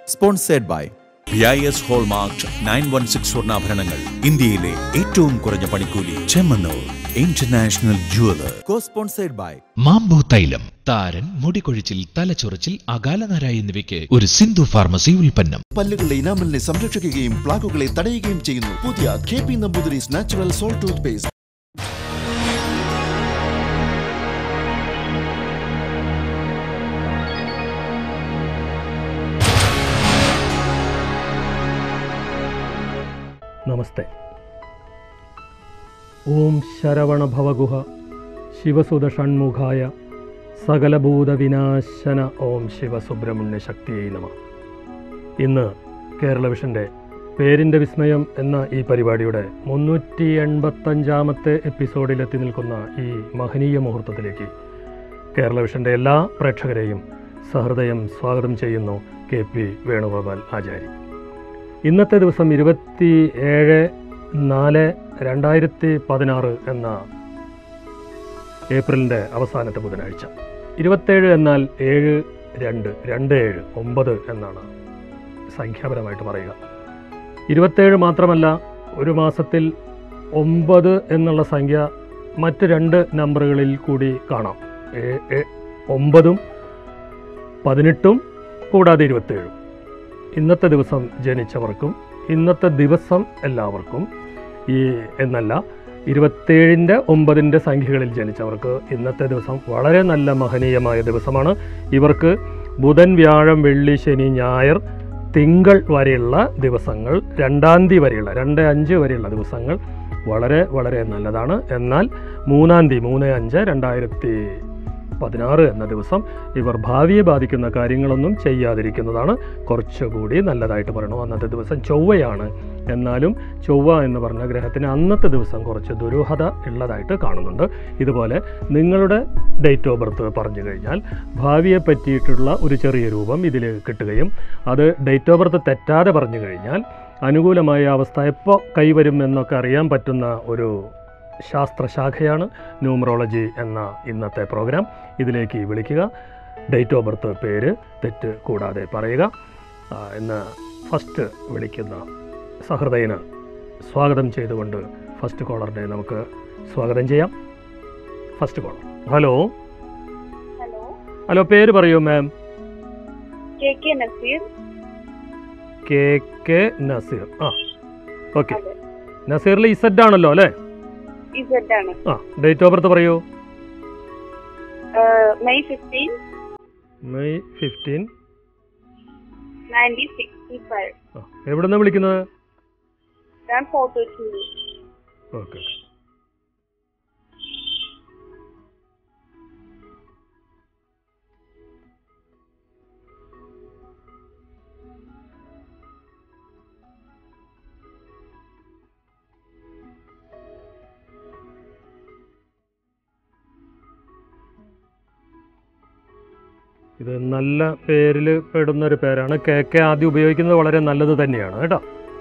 Sponsored by B I S hallmark nine one six സ്വർണ്ണാഭരണങ്ങൾ ഇന്ത്യയിലെ ഏറ്റവും കുറഞ്ഞ പണിക്കൂലി Chemmanur international jeweller co sponsored by മാംബോ തൈലം താരൻ മുടികൊഴിച്ചിൽ തലച്ചൊറിച്ചിൽ അകാലനര എന്നിവയ്ക്ക് ഒരു സിന്ധു ഫാർമസി ഉൽപ്പന്നം പല്ലുകളുടെ ഇനാമലിനെ സംരക്ഷിക്കുകയും പ്ലാക്കുകളെ തടയുകയും ചെയ്യുന്നു പുതിയ K P Namboodiri's natural soul toothpaste നമസ്തേ ഓം ശരവണഭവഗുഹ ശിവസുത ഷൺമുഖായ സകലഭൂതവിനാശന ഓം ശിവസുബ്രഹ്മണ്യ ശക്തിയെ നമ ഇന്ന് കേരള വിഷൻ്റെ പേരിൻ്റെ വിസ്മയം എന്ന ഈ പരിപാടിയുടെ മുന്നൂറ്റി എൺപത്തഞ്ചാമത്തെ എപ്പിസോഡിലെത്തി നിൽക്കുന്ന ഈ മഹനീയ മുഹൂർത്തത്തിലേക്ക് കേരള വിഷൻ്റെ എല്ലാ പ്രേക്ഷകരെയും സഹൃദയം സ്വാഗതം ചെയ്യുന്നു കെ പി വേണുഗോപാൽ ആചാരി ഇന്നത്തെ ദിവസം ഇരുപത്തി ഏഴ് നാല് രണ്ടായിരത്തി പതിനാറ് എന്ന ഏപ്രിലിൻ്റെ അവസാനത്തെ ബുധനാഴ്ച ഇരുപത്തേഴ് എന്നാൽ ഏഴ് രണ്ട് രണ്ട് ഏഴ് ഒമ്പത് എന്നാണ് സംഖ്യാപരമായിട്ട് പറയുക ഇരുപത്തേഴ് മാത്രമല്ല ഒരു മാസത്തിൽ ഒമ്പത് എന്നുള്ള സംഖ്യ മറ്റ് രണ്ട് നമ്പറുകളിൽ കൂടി കാണാം ഏ- ഏ- ഒമ്പതും പതിനെട്ടും കൂടാതെ ഇരുപത്തേഴും ഇന്നത്തെ ദിവസം ജനിച്ചവർക്കും ഇന്നത്തെ ദിവസം എല്ലാവർക്കും ഈ എന്നല്ല ഇരുപത്തേഴിൻ്റെ ഒമ്പതിൻ്റെ സംഖ്യകളിൽ ജനിച്ചവർക്ക് ഇന്നത്തെ ദിവസം വളരെ നല്ല മഹനീയമായ ദിവസമാണ് ഇവർക്ക് ബുധൻ വ്യാഴം വെള്ളി ശനി ഞായർ തിങ്കൾ വരെയുള്ള ദിവസങ്ങൾ രണ്ടാം തീയതി വരെയുള്ള രണ്ട് അഞ്ച് വരെയുള്ള ദിവസങ്ങൾ വളരെ വളരെ നല്ലതാണ് എന്നാൽ മൂന്നാം തീയതി മൂന്ന് അഞ്ച് രണ്ടായിരത്തി പതിനാറ് എന്ന ദിവസം ഇവർ ഭാവിയെ ബാധിക്കുന്ന കാര്യങ്ങളൊന്നും ചെയ്യാതിരിക്കുന്നതാണ് കുറച്ചുകൂടി നല്ലതായിട്ട് പറയണു അന്നത്തെ ദിവസം ചൊവ്വയാണ് എന്നാലും ചൊവ്വ എന്ന് പറഞ്ഞ ഗ്രഹത്തിന് അന്നത്തെ ദിവസം കുറച്ച് ദുരൂഹത ഉള്ളതായിട്ട് കാണുന്നുണ്ട് ഇതുപോലെ നിങ്ങളുടെ ഡേറ്റ് ഓഫ് ബർത്ത് പറഞ്ഞു കഴിഞ്ഞാൽ ഭാവിയെ പറ്റിയിട്ടുള്ള ഒരു ചെറിയ രൂപം ഇതിൽ കിട്ടുകയും അത് ഡേറ്റ് ഓഫ് ബർത്ത് തെറ്റാതെ പറഞ്ഞു കഴിഞ്ഞാൽ അനുകൂലമായ അവസ്ഥ എപ്പോൾ കൈവരും എന്നൊക്കെ അറിയാൻ പറ്റുന്ന ഒരു ശാസ്ത്രശാഖയാണ് ന്യൂമറോളജി എന്ന ഇന്നത്തെ പ്രോഗ്രാം ഇതിലേക്ക് വിളിക്കുക ഡേറ്റ് ഓഫ് ബർത്ത് പേര് തെറ്റ് കൂടാതെ പറയുക ആ, ഇന്ന് ഫസ്റ്റ് വിളിക്കുന്ന സഹൃദയന് സ്വാഗതം ചെയ്തുകൊണ്ട് ഫസ്റ്റ് കോളറിനെ നമുക്ക് സ്വാഗതം ചെയ്യാം first caller hello hello hello പേര് പറയൂ ma'am K K Naseer K K Naseer ആ ഓക്കെ അതെ നസീറിൽ ഇസഡ് ആണല്ലോ അല്ലേ ഇസഡ് ആണ് ആ ഡേറ്റ് ഓഫ് ബർത്ത് പറയൂ May fifteen May fifteen nineteen sixty five ആ എവിടെ നിന്നാണ് വിളിക്കുന്നത് ഞാൻ ഫോട്ടോ ചെയ്തു ഓക്കെ ഇത് നല്ല പേരിൽ പെടുന്ന ഒരു പേരാണ് കെ കെ ആദ്യം ഉപയോഗിക്കുന്നത് വളരെ നല്ലത് തന്നെയാണ് കേട്ടോ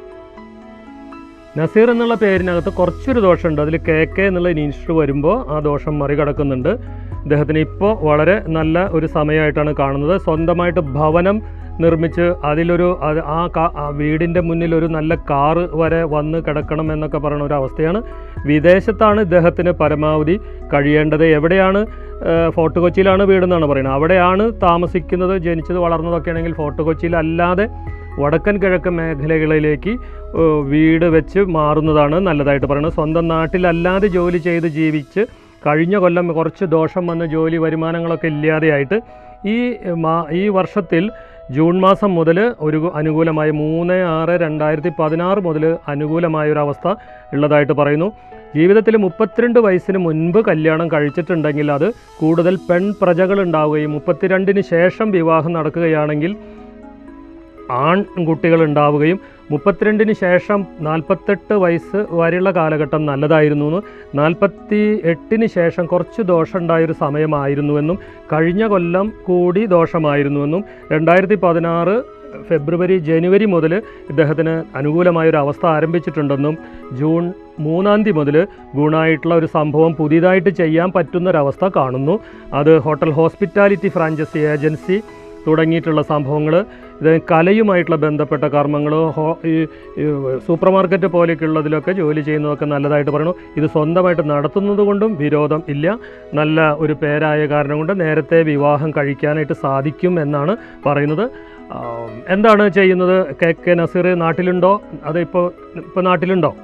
നസീർ എന്നുള്ള പേരിനകത്ത് കുറച്ചൊരു ദോഷമുണ്ട് അതിൽ കെ കെ എന്നുള്ള ഇനിഷ്യൽ വരുമ്പോൾ ആ ദോഷം മറികടക്കുന്നുണ്ട് ഇദ്ദേഹത്തിന് ഇപ്പോൾ വളരെ നല്ല ഒരു സമയമായിട്ടാണ് കാണുന്നത് സ്വന്തമായിട്ട് ഭവനം നിർമ്മിച്ച് അതിലൊരു അത് ആ കാ ആ വീടിൻ്റെ മുന്നിൽ ഒരു നല്ല കാറ് വരെ വന്ന് കിടക്കണം എന്നൊക്കെ പറയുന്ന ഒരു അവസ്ഥയാണ് വിദേശത്താണ് ഇദ്ദേഹത്തിന് പരമാവധി കഴിയേണ്ടത് എവിടെയാണ് ഏഹ്, ഫോർട്ട് കൊച്ചിയിലാണ് വീടെന്നാണ് പറയുന്നത് അവിടെയാണ് താമസിക്കുന്നത് ജനിച്ചത് വളർന്നതൊക്കെ ആണെങ്കിൽ ഫോർട്ട് കൊച്ചിയിൽ അല്ലാതെ വടക്കൻ കിഴക്കൻ മേഖലകളിലേക്ക് ഏഹ്, വീട് വെച്ച് മാറുന്നതാണ് നല്ലതായിട്ട് പറയുന്നത് സ്വന്തം നാട്ടിലല്ലാതെ ജോലി ചെയ്ത് ജീവിച്ച് കഴിഞ്ഞ കൊല്ലം കുറച്ച് ദോഷം വന്ന് ജോലി വരുമാനങ്ങളൊക്കെ ഇല്ലാതെയായിട്ട് ഈ മാ ഈ വർഷത്തിൽ ജൂൺ മാസം മുതൽ ഒരു അനുകൂലമായ മൂന്ന് ആറ് രണ്ടായിരത്തി പതിനാറ് മുതൽ അനുകൂലമായ ഒരു അവസ്ഥ ഉള്ളതായിട്ട് പറയുന്നു ജീവിതത്തിൽ മുപ്പത്തിരണ്ട് വയസ്സിന് മുൻപ് കല്യാണം കഴിച്ചിട്ടുണ്ടെങ്കിൽ അത് കൂടുതൽ പെൺ പ്രജകൾ ഉണ്ടാവുകയും മുപ്പത്തിരണ്ടിന് ശേഷം വിവാഹം നടക്കുകയാണെങ്കിൽ ആൺകുട്ടികൾ ഉണ്ടാവുകയും മുപ്പത്തിരണ്ടിന് ശേഷം നാൽപ്പത്തെട്ട് വയസ്സ് വരെയുള്ള കാലഘട്ടം നല്ലതായിരുന്നു എന്ന് നാൽപ്പത്തി എട്ടിന് ശേഷം കുറച്ച് ദോഷമുണ്ടായൊരു സമയമായിരുന്നുവെന്നും കഴിഞ്ഞ കൊല്ലം കൂടി ദോഷമായിരുന്നുവെന്നും രണ്ടായിരത്തി പതിനാറ് ഫെബ്രുവരി ജനുവരി മുതൽ ഇദ്ദേഹത്തിന് അനുകൂലമായൊരു അവസ്ഥ ആരംഭിച്ചിട്ടുണ്ടെന്നും ജൂൺ മൂന്നാം തീയതി മുതൽ ഗുണമായിട്ടുള്ള ഒരു സംഭവം പുതിയതായിട്ട് ചെയ്യാൻ പറ്റുന്നൊരവസ്ഥ കാണുന്നു അത് ഹോട്ടൽ ഹോസ്പിറ്റാലിറ്റി ഫ്രാഞ്ചൈസി ഏജൻസി തുടങ്ങിയിട്ടുള്ള സംഭവങ്ങൾ ഇത് കലയുമായിട്ടുള്ള ബന്ധപ്പെട്ട കർമ്മങ്ങൾ ഹോ ഈ ഈ സൂപ്പർ മാർക്കറ്റ് പോലെയൊക്കെയുള്ളതിലൊക്കെ ജോലി ചെയ്യുന്നതൊക്കെ നല്ലതായിട്ട് പറയണു ഇത് സ്വന്തമായിട്ട് നടത്തുന്നത് കൊണ്ടും വിരോധം ഇല്ല നല്ല ഒരു പേരായ കാരണം കൊണ്ട് നേരത്തെ വിവാഹം കഴിക്കാനായിട്ട് സാധിക്കും എന്നാണ് പറയുന്നത് ആം, എന്താണ് ചെയ്യുന്നത് കെ കെ നസീർ നാട്ടിലുണ്ടോ അത് ഇപ്പോൾ ഇപ്പോൾ നാട്ടിലുണ്ടോ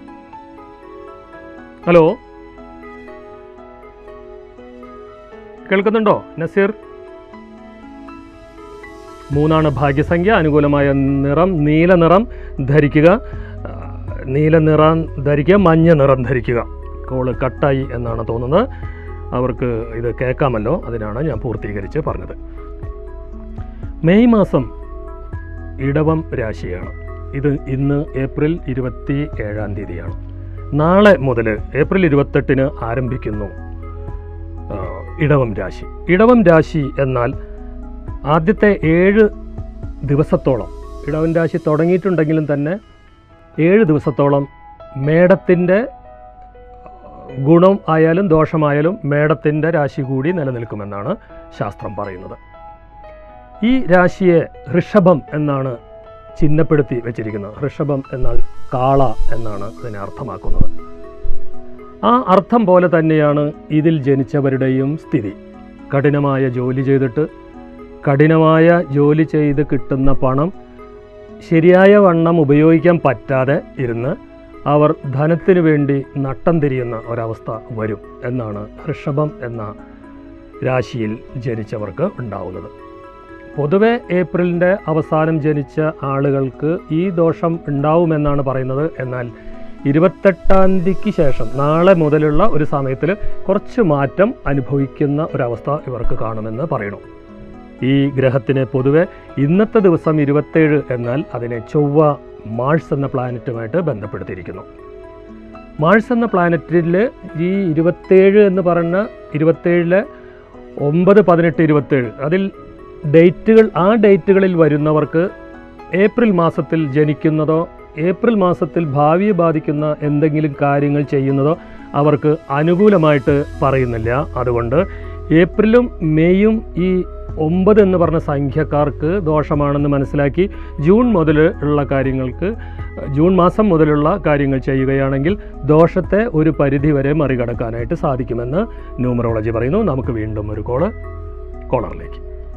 ഹലോ കേൾക്കുന്നുണ്ടോ നസീർ മൂന്നാണ് ഭാഗ്യസംഖ്യ അനുകൂലമായ നിറം നീല നിറം ധരിക്കുക ആ, നീല നിറം ധരിക്കുക മഞ്ഞ നിറം ധരിക്കുക കോള് കട്ടായി എന്നാണ് തോന്നുന്നത് അവർക്ക് ഇത് കേൾക്കാമല്ലോ അതിനാണ് ഞാൻ പൂർത്തീകരിച്ച് പറഞ്ഞത് മെയ് മാസം ഇടവം രാശിയാണ് ഇത് ഇന്ന് ഏപ്രിൽ ഇരുപത്തി ഏഴാം തീയതിയാണ് നാളെ മുതൽ ഏപ്രിൽ ഇരുപത്തെട്ടിന് ആരംഭിക്കുന്നു ആ, ഇടവം രാശി ഇടവം രാശി എന്നാൽ ആദ്യത്തെ ഏഴ് ദിവസത്തോളം ഇടവൻ രാശി തുടങ്ങിയിട്ടുണ്ടെങ്കിലും തന്നെ ഏഴ് ദിവസത്തോളം മേടത്തിൻ്റെ ഗുണം ആയാലും ദോഷമായാലും മേടത്തിൻ്റെ രാശി കൂടി നിലനിൽക്കുമെന്നാണ് ശാസ്ത്രം പറയുന്നത് ഈ രാശിയെ ഋഷഭം എന്നാണ് ചിഹ്നപ്പെടുത്തി വെച്ചിരിക്കുന്നത് ഋഷഭം എന്നാൽ കാള എന്നാണ് അതിനെ അർത്ഥമാക്കുന്നത് ആ അർത്ഥം പോലെ തന്നെയാണ് ഇതിൽ ജനിച്ചവരുടെയും സ്ഥിതി കഠിനമായ ജോലി ചെയ്തിട്ട് കഠിനമായ ജോലി ചെയ്ത് കിട്ടുന്ന പണം ശരിയായ വണ്ണം ഉപയോഗിക്കാൻ പറ്റാതെ ഇരുന്ന് അവർ ധനത്തിനു വേണ്ടി നട്ടം തിരിയുന്ന ഒരവസ്ഥ വരും എന്നാണ് ഋഷഭം എന്ന രാശിയിൽ ജനിച്ചവർക്ക് ഉണ്ടാവുന്നത് പൊതുവെ ഏപ്രിലിൻ്റെ അവസാനം ജനിച്ച ആളുകൾക്ക് ഈ ദോഷം ഉണ്ടാവുമെന്നാണ് പറയുന്നത് എന്നാൽ ഇരുപത്തെട്ടാം തീയതിക്ക് ശേഷം നാളെ മുതലുള്ള ഒരു സമയത്തിൽ കുറച്ച് മാറ്റം അനുഭവിക്കുന്ന ഒരവസ്ഥ ഇവർക്ക് കാണുമെന്ന് പറയണു ഈ ഗ്രഹത്തിനെ പൊതുവെ ഇന്നത്തെ ദിവസം ഇരുപത്തേഴ് എന്നാൽ അതിനെ ചൊവ്വ മാഴ്സ് എന്ന പ്ലാനറ്റുമായിട്ട് ബന്ധപ്പെടുത്തിയിരിക്കുന്നു മാഴ്സ് എന്ന പ്ലാനറ്റിൽ ഈ ഇരുപത്തേഴ് എന്ന് പറഞ്ഞ ഇരുപത്തേഴിലെ ഒമ്പത് പതിനെട്ട് ഇരുപത്തേഴ് അതിൽ ഡേറ്റുകൾ ആ ഡേറ്റുകളിൽ വരുന്നവർക്ക് ഏപ്രിൽ മാസത്തിൽ ജനിക്കുന്നതോ ഏപ്രിൽ മാസത്തിൽ ഭാവിയെ ബാധിക്കുന്ന എന്തെങ്കിലും കാര്യങ്ങൾ ചെയ്യുന്നതോ അവർക്ക് അനുകൂലമായിട്ട് പറയുന്നില്ല അതുകൊണ്ട് ഏപ്രിലും മെയ്യും ഈ ഒമ്പത് എന്ന് പറഞ്ഞ സംഖ്യക്കാർക്ക് ദോഷമാണെന്ന് മനസ്സിലാക്കി ജൂൺ മുതൽ ഉള്ള കാര്യങ്ങൾക്ക് ജൂൺ മാസം മുതലുള്ള കാര്യങ്ങൾ ചെയ്യുകയാണെങ്കിൽ ദോഷത്തെ ഒരു പരിധി വരെ മറികടക്കാനായിട്ട് സാധിക്കുമെന്ന് ന്യൂമറോളജി പറയുന്നു നമുക്ക് വീണ്ടും ഒരു കോള് കോളറിലേക്ക്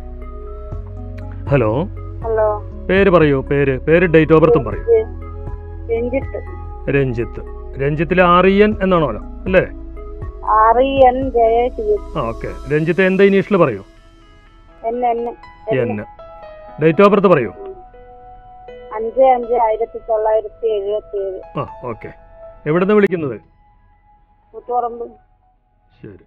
ഹലോ ഹലോ പേര് പറയൂ പേര് പേര് ഡേറ്റ് ഓഫ് ബർത്തും പറയൂ രഞ്ജിത്ത് രഞ്ജിത്ത് രഞ്ജിത്തിലെ ആറിയൻ എന്നാണോ അല്ലേ ആർ ഇ എൻ ജയ ടി ആ ഓക്കെ രഞ്ജിത്ത് എന്താ ഇനീഷ്യൽ പറയൂ N N N date of birth പറയൂ അഞ്ച് അഞ്ച് ആയിരത്തി തൊള്ളായിരത്തി എഴുപത്തി ഏഴ് ആ ഓക്കെ എവിടെ നിന്ന് വിളിക്കുന്നത് കൂത്തുപറമ്പ് ശരി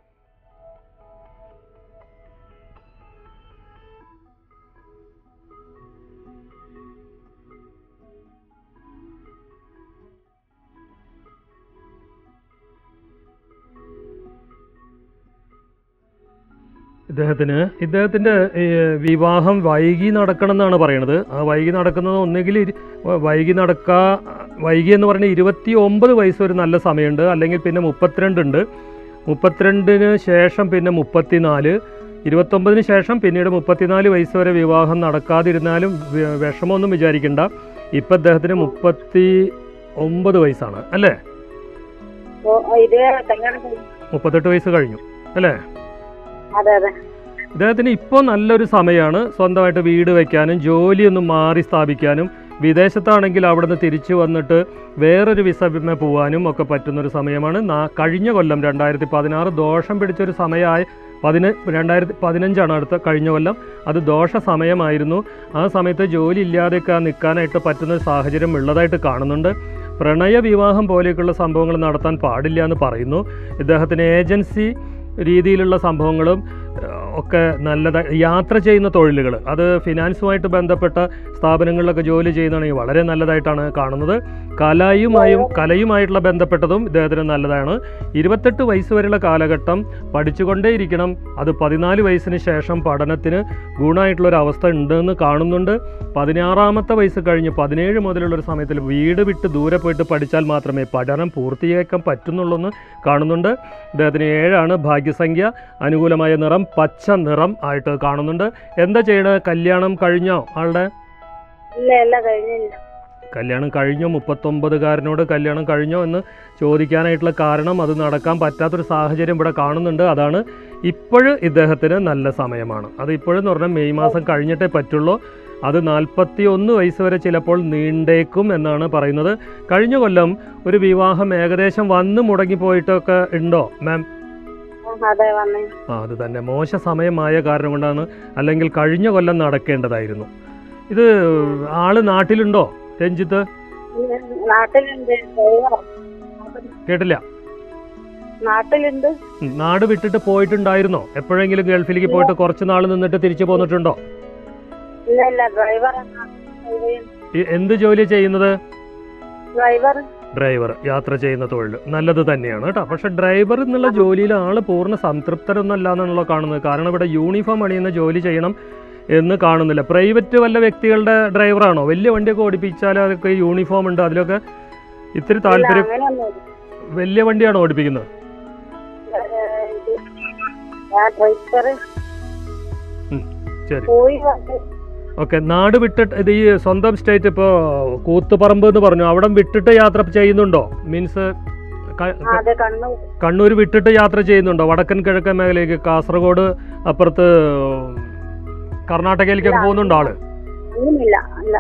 ഇദ്ദേഹത്തിന് ഇദ്ദേഹത്തിൻ്റെ ഈ, വിവാഹം വൈകി നടക്കണം എന്നാണ് പറയണത് ആ വൈകി നടക്കുന്നത് ഒന്നുകിൽ ഇരി- വൈകി നടക്കാ വൈകി എന്ന് പറഞ്ഞാൽ ഇരുപത്തി ഒമ്പത് വയസ്സ് ഒരു നല്ല സമയമുണ്ട് അല്ലെങ്കിൽ പിന്നെ മുപ്പത്തിരണ്ടുണ്ട് മുപ്പത്തിരണ്ടിന് ശേഷം പിന്നെ മുപ്പത്തിനാല് ഇരുപത്തൊമ്പതിന് ശേഷം പിന്നീട് മുപ്പത്തിനാല് വയസ്സ് വരെ വിവാഹം നടക്കാതിരുന്നാലും വി- വിഷമമൊന്നും വിചാരിക്കണ്ട ഇപ്പം അദ്ദേഹത്തിന് മുപ്പത്തി ഒമ്പത് വയസ്സാണ് അല്ലേ ഓ, ഇത് കല്യാണം കഴിഞ്ഞു. മുപ്പത്തെട്ട് വയസ്സ് കഴിഞ്ഞു അല്ലേ അതെ അതെ ഇദ്ദേഹത്തിന് ഇപ്പോൾ നല്ലൊരു സമയമാണ് സ്വന്തമായിട്ട് വീട് വയ്ക്കാനും ജോലിയൊന്നും മാറി സ്ഥാപിക്കാനും വിദേശത്താണെങ്കിൽ അവിടെ നിന്ന് തിരിച്ചു വന്നിട്ട് വേറൊരു വിസമേ പോകാനും ഒക്കെ പറ്റുന്നൊരു സമയമാണ് നാ- കഴിഞ്ഞ കൊല്ലം രണ്ടായിരത്തി പതിനാറ് ദോഷം പിടിച്ചൊരു സമയമായ പതിന രണ്ടായിരത്തി പതിനഞ്ചാണ് അടുത്ത കഴിഞ്ഞ കൊല്ലം അത് ദോഷ സമയമായിരുന്നു ആ സമയത്ത് ജോലി ഇല്ലാതെയൊക്കെ നിൽക്കാനായിട്ട് പറ്റുന്ന ഒരു സാഹചര്യം ഉള്ളതായിട്ട് കാണുന്നുണ്ട് പ്രണയ വിവാഹം പോലെയൊക്കെയുള്ള സംഭവങ്ങൾ നടത്താൻ പാടില്ല എന്ന് പറയുന്നു ഇദ്ദേഹത്തിന് ഏജൻസി രീതിയിലുള്ള സംഭവങ്ങളും ഏഹ്, ഒക്കെ നല്ലതായി യാത്ര ചെയ്യുന്ന തൊഴിലുകൾ അത് ഫിനാൻസുമായിട്ട് ബന്ധപ്പെട്ട സ്ഥാപനങ്ങളിലൊക്കെ ജോലി ചെയ്യുന്നതാണെങ്കിൽ വളരെ നല്ലതായിട്ടാണ് കാണുന്നത് കലയുമായും കലയുമായിട്ടുള്ള ബന്ധപ്പെട്ടതും ഇദ്ദേഹത്തിന് നല്ലതാണ് ഇരുപത്തെട്ട് വയസ്സ് വരെയുള്ള കാലഘട്ടം പഠിച്ചുകൊണ്ടേയിരിക്കണം അത് പതിനാല് വയസ്സിന് ശേഷം പഠനത്തിന് ഗുണമായിട്ടുള്ള ഒരു അവസ്ഥ ഉണ്ടെന്ന് കാണുന്നുണ്ട് പതിനാറാമത്തെ വയസ്സ് കഴിഞ്ഞ് പതിനേഴ് മുതലുള്ളൊരു സമയത്തിൽ വീട് വിട്ട് ദൂരെ പോയിട്ട് പഠിച്ചാൽ മാത്രമേ പഠനം പൂർത്തീകരിക്കാൻ പറ്റുന്നുള്ളൂ എന്ന് കാണുന്നുണ്ട് ഇദ്ദേഹത്തിന് ഏഴാണ് ഭാഗ്യസംഖ്യ അനുകൂലമായ നിറം പച്ച നിറം ആയിട്ട് കാണുന്നുണ്ട് എന്താ ചെയ്യണത് കല്യാണം കഴിഞ്ഞോ ആളുടെ ഇല്ല ഇല്ല കഴിഞ്ഞില്ല കല്യാണം കഴിഞ്ഞോ മുപ്പത്തൊമ്പതുകാരനോട് കല്യാണം കഴിഞ്ഞോ എന്ന് ചോദിക്കാനായിട്ടുള്ള കാരണം അത് നടക്കാൻ പറ്റാത്തൊരു സാഹചര്യം ഇവിടെ കാണുന്നുണ്ട് അതാണ് ഇപ്പോഴും ഇദ്ദേഹത്തിന് നല്ല സമയമാണ് അത് ഇപ്പോഴെന്ന് പറഞ്ഞാൽ മെയ് മാസം കഴിഞ്ഞിട്ടേ പറ്റുള്ളൂ അത് നാൽപ്പത്തി ഒന്ന് വയസ്സ് വരെ ചിലപ്പോൾ നീണ്ടേക്കും എന്നാണ് പറയുന്നത് കഴിഞ്ഞ കൊല്ലം ഒരു വിവാഹം ഏകദേശം വന്ന് മുടങ്ങിപ്പോയിട്ടൊക്കെ ഉണ്ടോ മാം ആ, അതെ വന്നേ ആ അത് തന്നെ മോശ സമയമായ കാരണം കൊണ്ടാണ് അല്ലെങ്കിൽ കഴിഞ്ഞ കൊല്ലം നടക്കേണ്ടതായിരുന്നു ഇത് ആള് നാട്ടിലുണ്ടോ രഞ്ജിത്ത് നാട്ടിലുണ്ട് ഡ്രൈവർ കേട്ടില്ല നാട്ടിലുണ്ട് ഉം, നാട് വിട്ടിട്ട് പോയിട്ടുണ്ടായിരുന്നോ എപ്പോഴെങ്കിലും ഗൾഫിലേക്ക് പോയിട്ട് കുറച്ച് നാൾ നിന്നിട്ട് തിരിച്ചു പോന്നിട്ടുണ്ടോ ഇല്ല ഇല്ല ഡ്രൈവർ ഈ എന്ത് ജോലി ചെയ്യുന്നത് ഡ്രൈവർ ഡ്രൈവർ യാത്ര ചെയ്യുന്ന തൊഴിൽ നല്ലത് തന്നെയാണ് കേട്ടോ പക്ഷെ ഡ്രൈവർ എന്നുള്ള ജോലിയിൽ ആള് പൂർണ്ണ സംതൃപ്തരൊന്നല്ല എന്നാണല്ലോ കാണുന്നത് കാരണം ഇവിടെ യൂണിഫോം അണിയുന്ന ജോലി ചെയ്യണം എന്ന് കാണുന്നില്ല പ്രൈവറ്റ് വല്ല വ്യക്തികളുടെ ഡ്രൈവറാണോ വലിയ വണ്ടിയൊക്കെ ഓടിപ്പിച്ചാൽ അതൊക്കെ യൂണിഫോം ഉണ്ട് അതിലൊക്കെ ഇത്തിരി താല്പര്യം അങ്ങനെയൊന്നുമില്ല വലിയ വണ്ടിയാണോ ഓടിപ്പിക്കുന്നത് ഏഹ്, ഇത് ഞാൻ ഡ്രൈവർ ശരി പോയി വന്ന് ഓക്കെ നാട് വിട്ടിട്ട് ഇത് ഈ സ്വന്തം സ്റ്റേറ്റ് ഇപ്പോൾ കൂത്തുപറമ്പ് എന്ന് പറഞ്ഞു അവിടെ വിട്ടിട്ട് യാത്ര ചെയ്യുന്നുണ്ടോ മീൻസ് ആ, അതെ കണ്ണൂർ കണ്ണൂർ വിട്ടിട്ട് യാത്ര ചെയ്യുന്നുണ്ടോ വടക്കൻ കിഴക്കൻ മേഖലയിലേക്ക് കാസർഗോഡ് അപ്പുറത്ത് കർണാടകയിലേക്കൊക്കെ പോകുന്നുണ്ടോ ആള് അങ്ങനെയില്ല അല്ല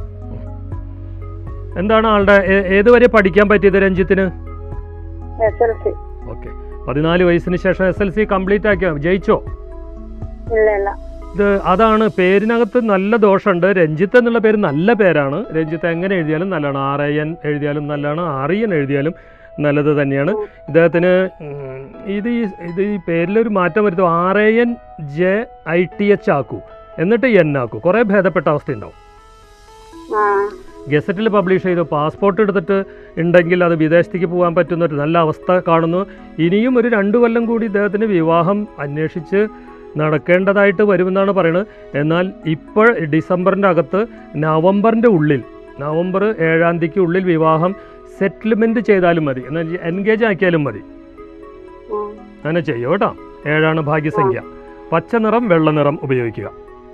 എന്താണ് ആളുടെ ഏ- ഏത് വരെ പഠിക്കാൻ പറ്റിയത് രഞ്ജിത്തിന് എസ് എൽ സി ഓക്കെ പതിനാല് വയസ്സിന് ശേഷം എസ് എൽ സി കംപ്ലീറ്റ് ആക്കിയോ ജയിച്ചോ ഇല്ല ഇല്ല ഇത് അതാണ് പേരിനകത്ത് നല്ല ദോഷമുണ്ട് രഞ്ജിത്ത് എന്നുള്ള പേര് നല്ല പേരാണ് രഞ്ജിത്ത് എങ്ങനെ എഴുതിയാലും നല്ലതാണ് ആറയ്യൻ എഴുതിയാലും നല്ലതാണ് ആറിയൻ എഴുതിയാലും നല്ലത് തന്നെയാണ് ഇദ്ദേഹത്തിന് ഉം, ഇത് ഈ ഇത് ഈ പേരിലൊരു മാറ്റം വരുത്തും R A N J I T H ആക്കൂ എന്നിട്ട് എൻ ആക്കൂ കുറേ ഭേദപ്പെട്ട അവസ്ഥ ഉണ്ടാവും ആ ഗസറ്റിൽ പബ്ലിഷ് ചെയ്തു പാസ്പോർട്ട് എടുത്തിട്ട് ഉണ്ടെങ്കിൽ അത് വിദേശത്തേക്ക് പോകാൻ പറ്റുന്ന ഒരു നല്ല അവസ്ഥ കാണുന്നു ഇനിയും ഒരു രണ്ട് കൊല്ലം കൂടി ഇദ്ദേഹത്തിന് വിവാഹം അന്വേഷിച്ച് നടക്കേണ്ടതായിട്ട് വരുമെന്നാണ് പറയുന്നത് എന്നാൽ ഇപ്പോൾ ഡിസംബറിൻ്റെ അകത്ത് നവംബറിൻ്റെ ഉള്ളിൽ നവംബർ ഏഴാം തീയതിക്ക് ഉള്ളിൽ വിവാഹം സെറ്റിൽമെൻറ്റ് ചെയ്താലും മതി എന്നാൽ എൻഗേജ് ആക്കിയാലും മതി ആ. അങ്ങനെ ചെയ്യും കേട്ടോ ഏഴാണ് ഭാഗ്യസംഖ്യ പച്ച നിറം വെള്ള നിറം ഉപയോഗിക്കുക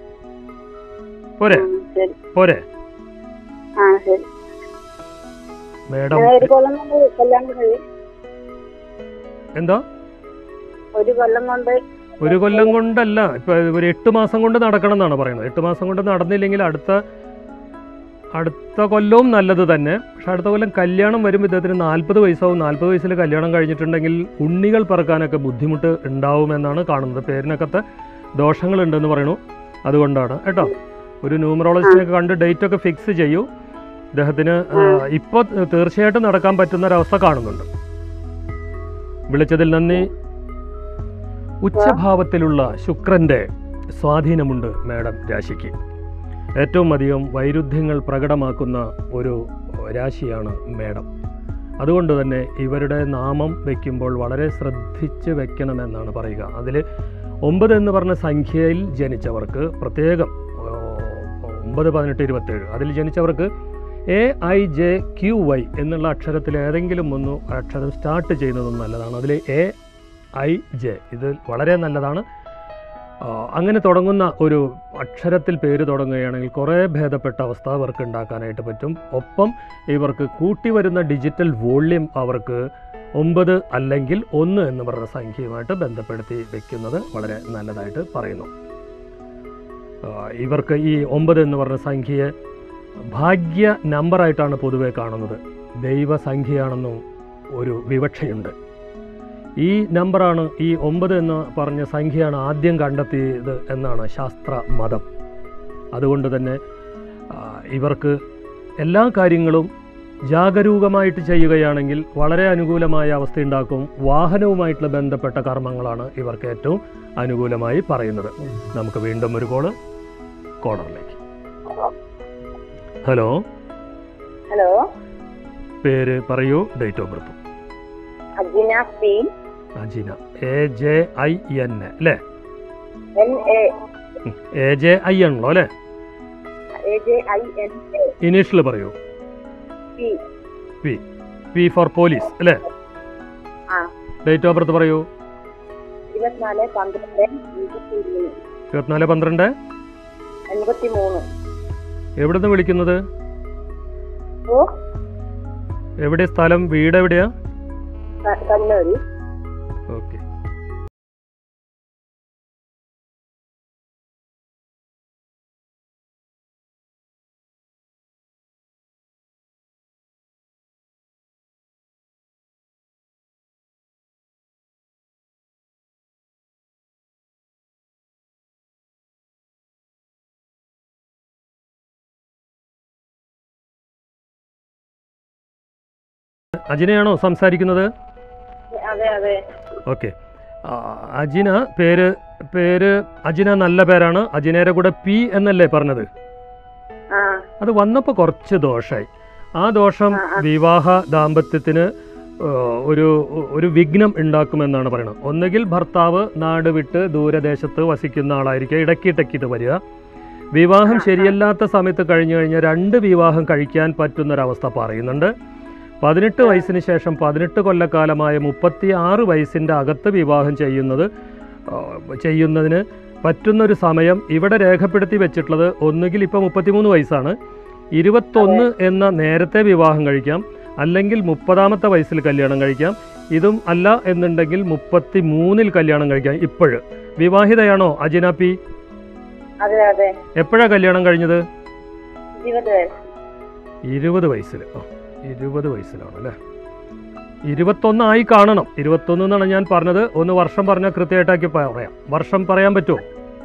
പോരെ ഉം, ശരി പോരെ ആ ശരി മേഡം ഞാൻ ഒരു കൊല്ലം കൊണ്ട് കല്യാണം കഴിയും എന്താ ഒരു കൊല്ലം കൊണ്ട് ഒരു കൊല്ലം കൊണ്ടല്ല ഇപ്പൊ ഒരു എട്ട് മാസം കൊണ്ട് നടക്കണം എന്നാണ് പറയുന്നത് എട്ട് മാസം കൊണ്ട് നടന്നില്ലെങ്കിൽ അടുത്ത അടുത്ത കൊല്ലവും നല്ലത് തന്നെ പക്ഷെ അടുത്ത കൊല്ലം കല്യാണം വരുമ്പോൾ ഇദ്ദേഹത്തിന് നാൽപ്പത് വയസ്സാവും നാൽപ്പത് വയസ്സിൽ കല്യാണം കഴിഞ്ഞിട്ടുണ്ടെങ്കിൽ ഉണ്ണികൾ പറക്കാനൊക്കെ ബുദ്ധിമുട്ട് ഉണ്ടാവുമെന്നാണ് കാണുന്നത് പേരിനകത്ത് ദോഷങ്ങളുണ്ടെന്ന് പറയുന്നു അതുകൊണ്ടാണ് കേട്ടോ ഒരു ന്യൂമറോളജിസ്റ്റിനെ കണ്ട് ഡേറ്റ് ഒക്കെ ഫിക്സ് ചെയ്യൂ ഇദ്ദേഹത്തിന് ഇപ്പോൾ തീർച്ചയായിട്ടും നടക്കാൻ പറ്റുന്ന ഒരവസ്ഥ കാണുന്നുണ്ട് വിളിച്ചതിൽ നന്ദി ഉച്ചഭാവത്തിലുള്ള ശുക്രന്റെ സ്വാധീനമുണ്ട് മാഡം രാശിക്ക് ഏറ്റവും അധികം വൈരുദ്ധ്യങ്ങൾ പ്രകടമാക്കുന്ന ഒരു രാശിയാണ് മേടം അതുകൊണ്ട് തന്നെ ഇവരുടെ നാമം വയ്ക്കുമ്പോൾ വളരെ ശ്രദ്ധിച്ച് വെക്കണമെന്നാണ് പറയുക അതിൽ ഒമ്പത് എന്ന് പറഞ്ഞ സംഖ്യയിൽ ജനിച്ചവർക്ക് പ്രത്യേകം ഓ, ഒമ്പത് പതിനെട്ട് ഇരുപത്തേഴ് അതിൽ ജനിച്ചവർക്ക് A I J Q Y എന്നുള്ള അക്ഷരത്തിൽ ഏതെങ്കിലും ഒന്ന് അക്ഷരം സ്റ്റാർട്ട് ചെയ്യുന്നതും നല്ലതാണ് അതിൽ എ ഐ ജെ ഇത് വളരെ നല്ലതാണ് ആ, അങ്ങനെ തുടങ്ങുന്ന ഒരു അക്ഷരത്തിൽ പേര് തുടങ്ങുകയാണെങ്കിൽ കുറേ ഭേദപ്പെട്ട അവസ്ഥ അവർക്ക് ഉണ്ടാക്കാനായിട്ട് പറ്റും ഒപ്പം ഇവർക്ക് കൂട്ടി വരുന്ന ഡിജിറ്റൽ വോള്യം അവർക്ക് ഒമ്പത് അല്ലെങ്കിൽ ഒന്ന് എന്ന് പറയുന്ന സംഖ്യയുമായിട്ട് ബന്ധപ്പെടുത്തി വെക്കുന്നത് വളരെ നല്ലതായിട്ട് പറയുന്നു ആ, ഇവർക്ക് ഈ ഒമ്പത് എന്ന് പറഞ്ഞ സംഖ്യയെ ഭാഗ്യ നമ്പറായിട്ടാണ് പൊതുവെ കാണുന്നത് ദൈവസംഖ്യയാണെന്നും ഒരു വിവക്ഷയുണ്ട് ഈ നമ്പറാണ് ഈ ഒമ്പത് എന്ന് പറഞ്ഞ സംഖ്യയാണ് ആദ്യം കണ്ടെത്തിയത് എന്നാണ് ശാസ്ത്ര മതം അതുകൊണ്ട് തന്നെ ആ, ഇവർക്ക് എല്ലാ കാര്യങ്ങളും ജാഗരൂകമായിട്ട് ചെയ്യുകയാണെങ്കിൽ വളരെ അനുകൂലമായ അവസ്ഥയുണ്ടാക്കും വാഹനവുമായിട്ടുള്ള ബന്ധപ്പെട്ട കർമ്മങ്ങളാണ് ഇവർക്ക് ഏറ്റവും അനുകൂലമായി പറയുന്നത് നമുക്ക് വീണ്ടും ഒരു കോള് കോളറിലേക്ക് ഹലോ ഹലോ പേര് പറയൂ date of birth Ajina P Ajina A J I N അല്ലേ N A A J I ആണല്ലോ അല്ലേ A J I N A initial പറയൂ P P P for police അല്ലേ ആ ഡേറ്റ് ഓഫ് ബർത്ത് പറയൂ ഇരുപത്തിനാല് പന്ത്രണ്ട് എൺപത്തി മൂന്ന് ഇരുപത്തിനാല് പന്ത്രണ്ട് എൺപത്തി മൂന്ന് എവിടെ നിന്ന് വിളിക്കുന്നത് ഓ എവിടെ സ്ഥലം വീട് എവിടെയാ ക- കണ്ണൂര് ഓക്കെ അജിനയാണോ സംസാരിക്കുന്നത് അതെ അതെ ഓക്കെ അജിന പേര് പേര് അജിന നല്ല പേരാണ് അജിനയുടെ കൂടെ പി എന്നല്ലേ പറഞ്ഞത് ആ അത് വന്നപ്പോൾ കുറച്ച് ദോഷമായി ആ ദോഷം ആ, ആ. വിവാഹ ദാമ്പത്യത്തിന് ആ, ഒരു ഒരു വിഘ്നം ഉണ്ടാക്കുമെന്നാണ് പറയുന്നത് ഒന്നുകിൽ ഭർത്താവ് നാട് വിട്ട് ദൂരദേശത്ത് വസിക്കുന്ന ആളായിരിക്കും ഇടയ്ക്കിടയ്ക്കിട്ട് വരിക വിവാഹം ശരിയല്ലാത്ത സമയത്ത് കഴിഞ്ഞു കഴിഞ്ഞാൽ രണ്ട് വിവാഹം കഴിക്കാൻ പറ്റുന്നൊരവസ്ഥ പറയുന്നുണ്ട് പതിനെട്ട് വയസ്സിന് ശേഷം പതിനെട്ട് കൊല്ലക്കാലമായ മുപ്പത്തി ആറ് വയസ്സിൻ്റെ അകത്ത് വിവാഹം ചെയ്യുന്നത് ആ, ചെയ്യുന്നതിന് പറ്റുന്നൊരു സമയം ഇവിടെ രേഖപ്പെടുത്തി വെച്ചിട്ടുള്ളത് ഒന്നുകിൽ ഇപ്പോൾ മുപ്പത്തിമൂന്ന് വയസ്സാണ് ഇരുപത്തൊന്ന് എന്ന നേരത്തെ വിവാഹം കഴിക്കാം അല്ലെങ്കിൽ മുപ്പതാമത്തെ വയസ്സിൽ കല്യാണം കഴിക്കാം ഇതും അല്ല എന്നുണ്ടെങ്കിൽ മുപ്പത്തി മൂന്നിൽ കല്യാണം കഴിക്കാം ഇപ്പോഴ് വിവാഹിതയാണോ അജിന പി അതെ അതെ എപ്പോഴാണ് കല്യാണം കഴിഞ്ഞത് ഇരുപത് വയസ്സ് ഇരുപത് വയസ്സിൽ ആ ഇരുപത് വയസ്സിലാണ് അല്ലേ ഇരുപത്തൊന്നായി കാണണം ഇരുപത്തൊന്ന് എന്നാണ് ഞാൻ പറഞ്ഞത് ഒന്ന് വർഷം പറഞ്ഞാൽ കൃത്യമായിട്ടാക്കി പറയാം വർഷം പറയാൻ പറ്റുമോ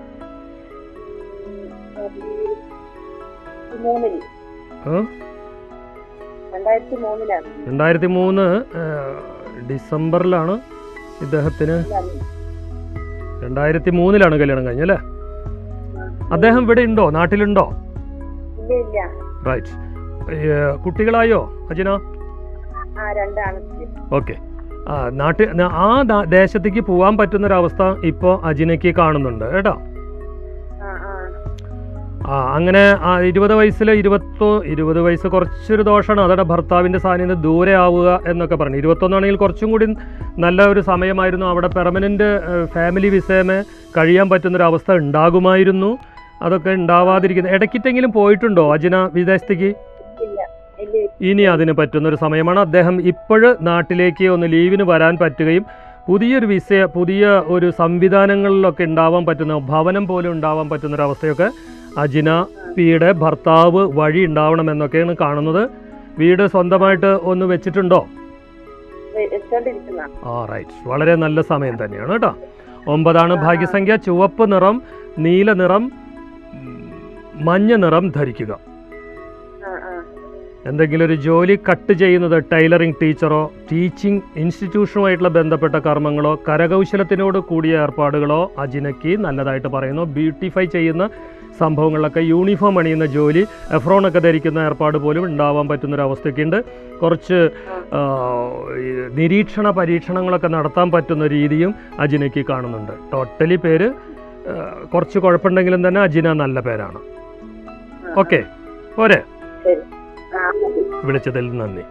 മൂന്നിൽ ആ? രണ്ടായിരത്തി മൂന്നിലാണ് രണ്ടായിരത്തി മൂന്ന് ഡിസംബറിലാണ് ഇദ്ദേഹത്തിന് രണ്ടായിരത്തി മൂന്നിലാണ് കല്യാണം കഴിഞ്ഞല്ലേ അദ്ദേഹം ഇവിടെ ഉണ്ടോ നാട്ടിലുണ്ടോ ഇല്ല ഇല്ല റൈറ്റ് കുട്ടികളായോ അജിന ആ രണ്ടാണ് ഓക്കെ ആ നാട്ടിൽ ആ ദാ- ദേശത്തേക്ക് പോകാൻ പറ്റുന്നൊരവസ്ഥ ഇപ്പോൾ അജിനയ്ക്ക് കാണുന്നുണ്ട് കേട്ടോ ആ ആ ആ അങ്ങനെ ആ ഇരുപത് വയസ്സിൽ ഇരുപത്തോ ഇരുപത് വയസ്സ് കുറച്ചൊരു ദോഷമാണ് അതോടെ ഭർത്താവിൻ്റെ സാന്നിധ്യം ദൂരെ ആവുക എന്നൊക്കെ പറഞ്ഞു ഇരുപത്തൊന്നാണെങ്കിൽ കുറച്ചും കൂടി നല്ല ഒരു സമയമായിരുന്നു അവിടെ പെർമനൻ്റ് ഫാമിലി വിസയമേ കഴിയാൻ പറ്റുന്നൊരവസ്ഥ ഉണ്ടാകുമായിരുന്നു അതൊക്കെ ഉണ്ടാവാതിരിക്കുന്നത് ഇടയ്ക്കിട്ടെങ്കിലും പോയിട്ടുണ്ടോ അജിന വിദേശത്തേക്ക് ഇല്ല ഇല്ല ഇനി അതിന് പറ്റുന്നൊരു സമയമാണ് അദ്ദേഹം ഇപ്പോഴ് നാട്ടിലേക്ക് ഒന്ന് ലീവിന് വരാൻ പറ്റുകയും പുതിയൊരു വിസ പുതിയ ഒരു സംവിധാനങ്ങളിലൊക്കെ ഉണ്ടാവാൻ പറ്റുന്ന ഭവനം പോലും ഉണ്ടാവാൻ പറ്റുന്ന ഒരു അവസ്ഥയൊക്കെ അജിന പിയുടെ ഭർത്താവ് വഴി ഉണ്ടാവണമെന്നൊക്കെയാണ് കാണുന്നത് വീട് സ്വന്തമായിട്ട് ഒന്ന് വെച്ചിട്ടുണ്ടോ വെച്ചോണ്ടിരിക്കുന്ന ആ റൈറ്റ് വളരെ നല്ല സമയം തന്നെയാണ് കേട്ടോ ഒമ്പതാണ് ഭാഗ്യസംഖ്യ ചുവപ്പ് നിറം നീല നിറം ഉം, മഞ്ഞ നിറം ധരിക്കുക ആ ആ എന്തെങ്കിലും ഒരു ജോലി കട്ട് ചെയ്യുന്നത് ടൈലറിംഗ് ടീച്ചറോ ടീച്ചിങ് ഇൻസ്റ്റിറ്റ്യൂഷനുമായിട്ടുള്ള ബന്ധപ്പെട്ട കർമ്മങ്ങളോ കരകൗശലത്തിനോട് കൂടിയ ഏർപ്പാടുകളോ അജിനയ്ക്ക് നല്ലതായിട്ട് പറയുന്നു ബ്യൂട്ടിഫൈ ചെയ്യുന്ന സംഭവങ്ങളിലൊക്കെ യൂണിഫോം അണിയുന്ന ജോലി എഫ്രോണൊക്കെ ധരിക്കുന്ന ഏർപ്പാട് പോലും ഉണ്ടാവാൻ പറ്റുന്നൊരവസ്ഥയൊക്കെ ഉണ്ട് കുറച്ച് ആ, ഈ നിരീക്ഷണ പരീക്ഷണങ്ങളൊക്കെ നടത്താൻ പറ്റുന്ന രീതിയും അജിനയ്ക്ക് കാണുന്നുണ്ട് ടോട്ടലി പേര് ആ, കുറച്ച് കുഴപ്പമുണ്ടെങ്കിലും തന്നെ അജിന നല്ല പേരാണ് ഓക്കെ പോരെ ശരി ആ മതി. വിളിച്ചതിൽ നന്ദി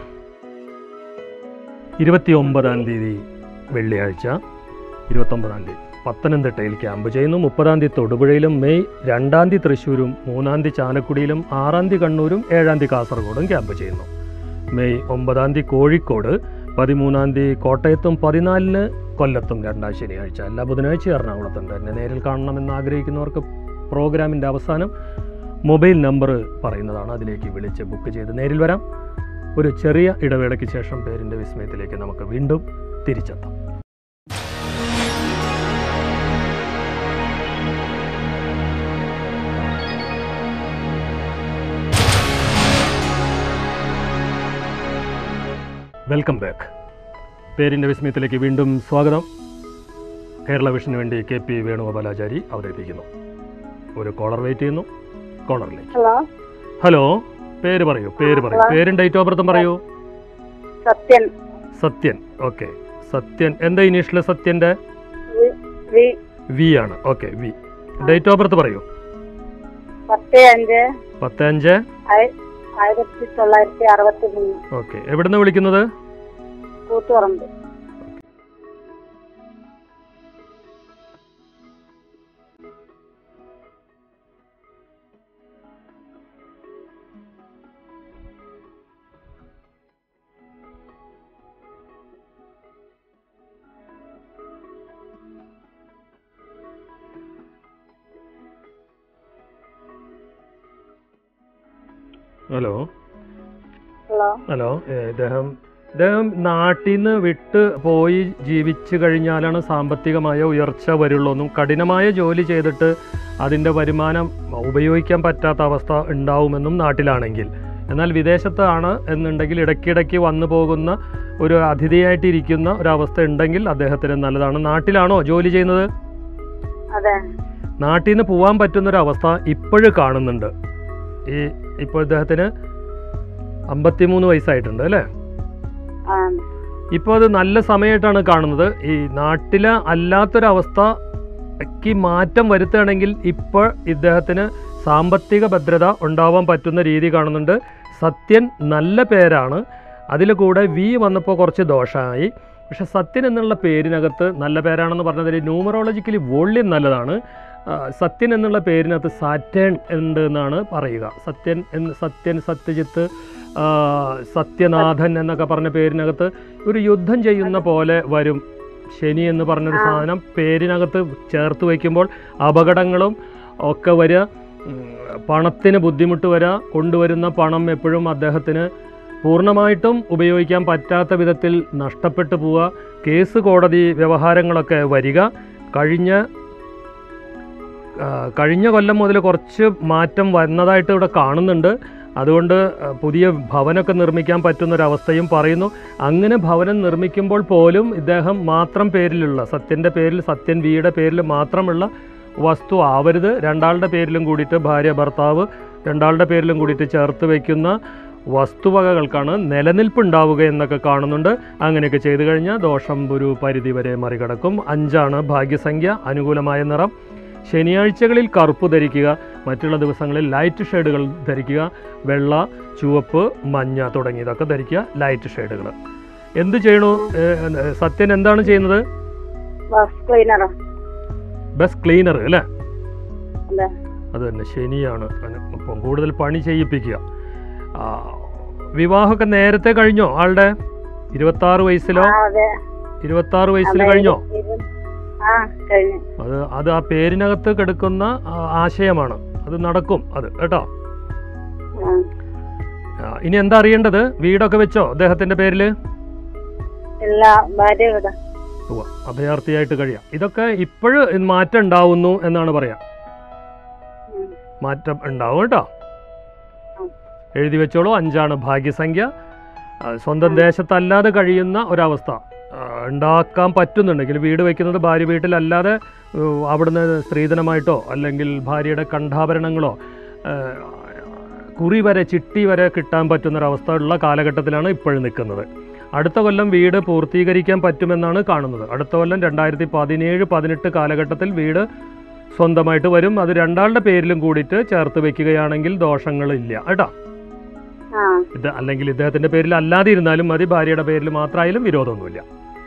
ഇരുപത്തി ഒമ്പതാം തീയതി വെള്ളിയാഴ്ച ഇരുപത്തൊമ്പതാം തീയതി പത്തനംതിട്ടയിൽ ക്യാമ്പ് ചെയ്യുന്നു മുപ്പതാം തീയതി തൊടുപുഴയിലും മെയ് രണ്ടാം തീയതി തൃശ്ശൂരും മൂന്നാം തീയതി ചാലക്കുടിയിലും ആറാം തീയതി കണ്ണൂരും ഏഴാം തീയതി കാസർഗോഡും ക്യാമ്പ് ചെയ്യുന്നു മെയ് ഒമ്പതാം തീയതി കോഴിക്കോട് പതിമൂന്നാം തീയതി കോട്ടയത്തും പതിനാലിന് കൊല്ലത്തും രണ്ടാം ശനിയാഴ്ച എല്ലാ ബുധനാഴ്ച എറണാകുളത്തുണ്ട് എന്നെ നേരിൽ കാണണമെന്ന് ആഗ്രഹിക്കുന്നവർക്ക് പ്രോഗ്രാമിൻ്റെ അവസാനം മൊബൈൽ നമ്പർ പറയുന്നതാണ് അതിലേക്ക് വിളിച്ച് ബുക്ക് ചെയ്ത് നേരിൽ വരാം ഒരു ചെറിയ ഇടവേളയ്ക്ക് ശേഷം പേരിൻ്റെ വിസ്മയത്തിലേക്ക് നമുക്ക് വീണ്ടും തിരിച്ചെത്താം വെൽക്കം ബാക്ക് പേരിൻ്റെ വിസ്മയത്തിലേക്ക് വീണ്ടും സ്വാഗതം കേരള വിഷന് വേണ്ടി കെ പി വേണുഗോപാലാചാരി അവതരിപ്പിക്കുന്നു ഒരു കോളർ വെയിറ്റ് ചെയ്യുന്നു കോളറിലേക്ക് ഹലോ ഹലോ പേര് പറയൂ പേര് പറയൂ പേരും ഡേറ്റ് ഓഫ് ബർത്തും പറയൂ സത്യൻ സത്യൻ ഓക്കെ സത്യൻ എന്താ ഇനീഷ്യൽ സത്യൻ്റെ വി- വി വി ആണ് okay V date of birth പറയൂ പത്ത് അഞ്ച് പത്ത് അഞ്ച് ആയി- ആയിരത്തി തൊള്ളായിരത്തി അറുപത്തി മൂന്ന് ഓക്കെ എവിടുന്ന് വിളിക്കുന്നത് കൂത്തുപറമ്പ് ഹലോ ഹലോ ഹലോ ഏ, ഇദ്ദേഹം ഇദ്ദേഹം നാട്ടിൽ നിന്ന് വിട്ട് പോയി ജീവിച്ചു കഴിഞ്ഞാലാണ് സാമ്പത്തികമായ ഉയർച്ച വരുള്ളൂ എന്നും കഠിനമായ ജോലി ചെയ്തിട്ട് അതിൻ്റെ വരുമാനം ഉപയോഗിക്കാൻ പറ്റാത്ത അവസ്ഥ ഉണ്ടാവുമെന്നും നാട്ടിലാണെങ്കിൽ എന്നാൽ വിദേശത്താണ് എന്നുണ്ടെങ്കിൽ ഇടയ്ക്കിടയ്ക്ക് വന്നു പോകുന്ന ഒരു അതിഥിയായിട്ട് ഇരിക്കുന്ന ഒരവസ്ഥ ഉണ്ടെങ്കിൽ അദ്ദേഹത്തിന് നല്ലതാണ് നാട്ടിലാണോ ജോലി ചെയ്യുന്നത് അതെ നാട്ടിൽ നിന്ന് പോകാൻ പറ്റുന്നൊരവസ്ഥ ഇപ്പോഴും കാണുന്നുണ്ട് ഈ ഇപ്പോൾ ഇദ്ദേഹത്തിന് അമ്പത്തിമൂന്ന് വയസ്സായിട്ടുണ്ട് അല്ലേ ആ ഇപ്പോൾ അത് നല്ല സമയമായിട്ടാണ് കാണുന്നത് ഈ നാട്ടിലെ അല്ലാത്തൊരവസ്ഥയ്ക്ക് മാറ്റം വരുത്തുകയാണെങ്കിൽ ഇപ്പോൾ ഇദ്ദേഹത്തിന് സാമ്പത്തിക ഭദ്രത ഉണ്ടാവാൻ പറ്റുന്ന രീതി കാണുന്നുണ്ട് സത്യൻ നല്ല പേരാണ് അതിൽ കൂടെ വി വന്നപ്പോൾ കുറച്ച് ദോഷമായി പക്ഷെ സത്യൻ എന്നുള്ള പേരിനകത്ത് നല്ല പേരാണെന്ന് പറഞ്ഞതിൽ ന്യൂമറോളജിക്കലി വോള്യം നല്ലതാണ് ആ, സത്യൻ എന്നുള്ള പേരിനകത്ത് സാറ്റേൺ ഉണ്ട് എന്നാണ് പറയുക സത്യൻ എന്ന് സത്യൻ സത്യജിത്ത് ആ, സത്യനാഥൻ എന്നൊക്കെ പറഞ്ഞ പേരിനകത്ത് ഒരു യുദ്ധം ചെയ്യുന്ന പോലെ വരും ശനി എന്ന് പറഞ്ഞൊരു ആ. സാധനം പേരിനകത്ത് ചേർത്ത് വയ്ക്കുമ്പോൾ അപകടങ്ങളും ഒക്കെ വരിക ഉം, പണത്തിന് ബുദ്ധിമുട്ട് വരിക കൊണ്ടുവരുന്ന പണം എപ്പോഴും അദ്ദേഹത്തിന് പൂർണ്ണമായിട്ടും ഉപയോഗിക്കാൻ പറ്റാത്ത വിധത്തിൽ നഷ്ടപ്പെട്ടു പോവുക കേസ് കോടതി വ്യവഹാരങ്ങളൊക്കെ വരിക കഴിഞ്ഞ ആ, കഴിഞ്ഞ കൊല്ലം മുതൽ കുറച്ച് മാറ്റം വന്നതായിട്ട് ഇവിടെ കാണുന്നുണ്ട് അതുകൊണ്ട് ആ, പുതിയ ഭവനമൊക്കെ നിർമ്മിക്കാൻ പറ്റുന്നൊരവസ്ഥയും പറയുന്നു അങ്ങനെ ഭവനം നിർമ്മിക്കുമ്പോൾ പോലും ഇദ്ദേഹം മാത്രം പേരിലുള്ള സത്യൻ്റെ പേരിൽ സത്യൻ വിയുടെ പേരിൽ മാത്രമുള്ള വസ്തു ആവരുത് രണ്ടാളുടെ പേരിലും കൂടിയിട്ട് ഭാര്യ ഭർത്താവ് രണ്ടാളുടെ പേരിലും കൂടിയിട്ട് ചേർത്ത് വയ്ക്കുന്ന വസ്തുവകകൾക്കാണ് നിലനിൽപ്പുണ്ടാവുക എന്നൊക്കെ കാണുന്നുണ്ട് അങ്ങനെയൊക്കെ ചെയ്തു കഴിഞ്ഞാൽ ദോഷം ഒരു പരിധി വരെ മറികടക്കും അഞ്ചാണ് ഭാഗ്യസംഖ്യ അനുകൂലമായ നിറം ശനിയാഴ്ചകളിൽ കറുപ്പ് ധരിക്കുക മറ്റുള്ള ദിവസങ്ങളിൽ ലൈറ്റ് ഷെയ്ഡുകൾ ധരിക്കുക വെള്ള ചുവപ്പ് മഞ്ഞ തുടങ്ങിയതൊക്കെ ധരിക്കുക ലൈറ്റ് ഷെയ്ഡുകൾ എന്ത് ചെയ്യണു ഏഹ്, സത്യൻ എന്താണ് ചെയ്യുന്നത് ബസ് ക്ലീനറോ ബസ് ക്ലീനർ അല്ലേ അതെ അത് തന്നെ ശനിയാണ് അതിന് ഇപ്പം കൂടുതൽ പണി ചെയ്യിപ്പിക്കുക ആ, വിവാഹമൊക്കെ നേരത്തെ കഴിഞ്ഞോ ആളുടെ ഇരുപത്താറ് വയസ്സിലോ ആ അതെ ഇരുപത്താറ് വയസ്സിൽ അതെ, കഴിഞ്ഞോ ഇത്- ആ കഴിഞ്ഞു അത് അത് ആ പേരിനകത്ത് കിടക്കുന്ന ആ, ആശയമാണ് അത് നടക്കും അത് കേട്ടോ ആ. ആ, ഇനി എന്താ അറിയേണ്ടത് വീടൊക്കെ വെച്ചോ അദ്ദേഹത്തിന്റെ പേരിൽ ഇല്ല ഭാര്യ ഇവിടെ അഭയാർത്ഥിയായിട്ട് കഴിയാം ഇതൊക്കെ ഇപ്പോഴും മാറ്റം ഉണ്ടാവുന്നു എന്നാണ് പറയാം ഉം. മാറ്റം ഉണ്ടാവും കേട്ടോ ഉം. എഴുതി വെച്ചോളൂ അഞ്ചാണ് ഭാഗ്യസംഖ്യ ആ, സ്വന്തം ദേശത്തല്ലാതെ കഴിയുന്ന ഒരവസ്ഥ ആ, ഉണ്ടാക്കാൻ പറ്റുന്നുണ്ടെങ്കിൽ വീട് വയ്ക്കുന്നത് ഭാര്യ വീട്ടിലല്ലാതെ ഉം, അവിടുന്ന് സ്ത്രീധനമായിട്ടോ അല്ലെങ്കിൽ ഭാര്യയുടെ കണ്ഠാഭരണങ്ങളോ ആ, കുറി വരെ ചിട്ടി വരെ കിട്ടാൻ പറ്റുന്നൊരവസ്ഥ ഉള്ള കാലഘട്ടത്തിലാണ് ഇപ്പോഴും നിൽക്കുന്നത് അടുത്ത കൊല്ലം വീട് പൂർത്തീകരിക്കാൻ പറ്റുമെന്നാണ് കാണുന്നത് അടുത്ത കൊല്ലം രണ്ടായിരത്തി പതിനേഴ് പതിനെട്ട് കാലഘട്ടത്തിൽ വീട് സ്വന്തമായിട്ട് വരും അത് രണ്ടാളുടെ പേരിലും കൂടിയിട്ട് ചേർത്ത് വെക്കുകയാണെങ്കിൽ ദോഷങ്ങളില്ല കേട്ടോ ആ ഇത് അല്ലെങ്കിൽ ഇദ്ദേഹത്തിന്റെ പേരിൽ അല്ലാതെ ഇരുന്നാലും മതി ഭാര്യയുടെ പേരിൽ മാത്രമായാലും വിരോധമൊന്നുമില്ല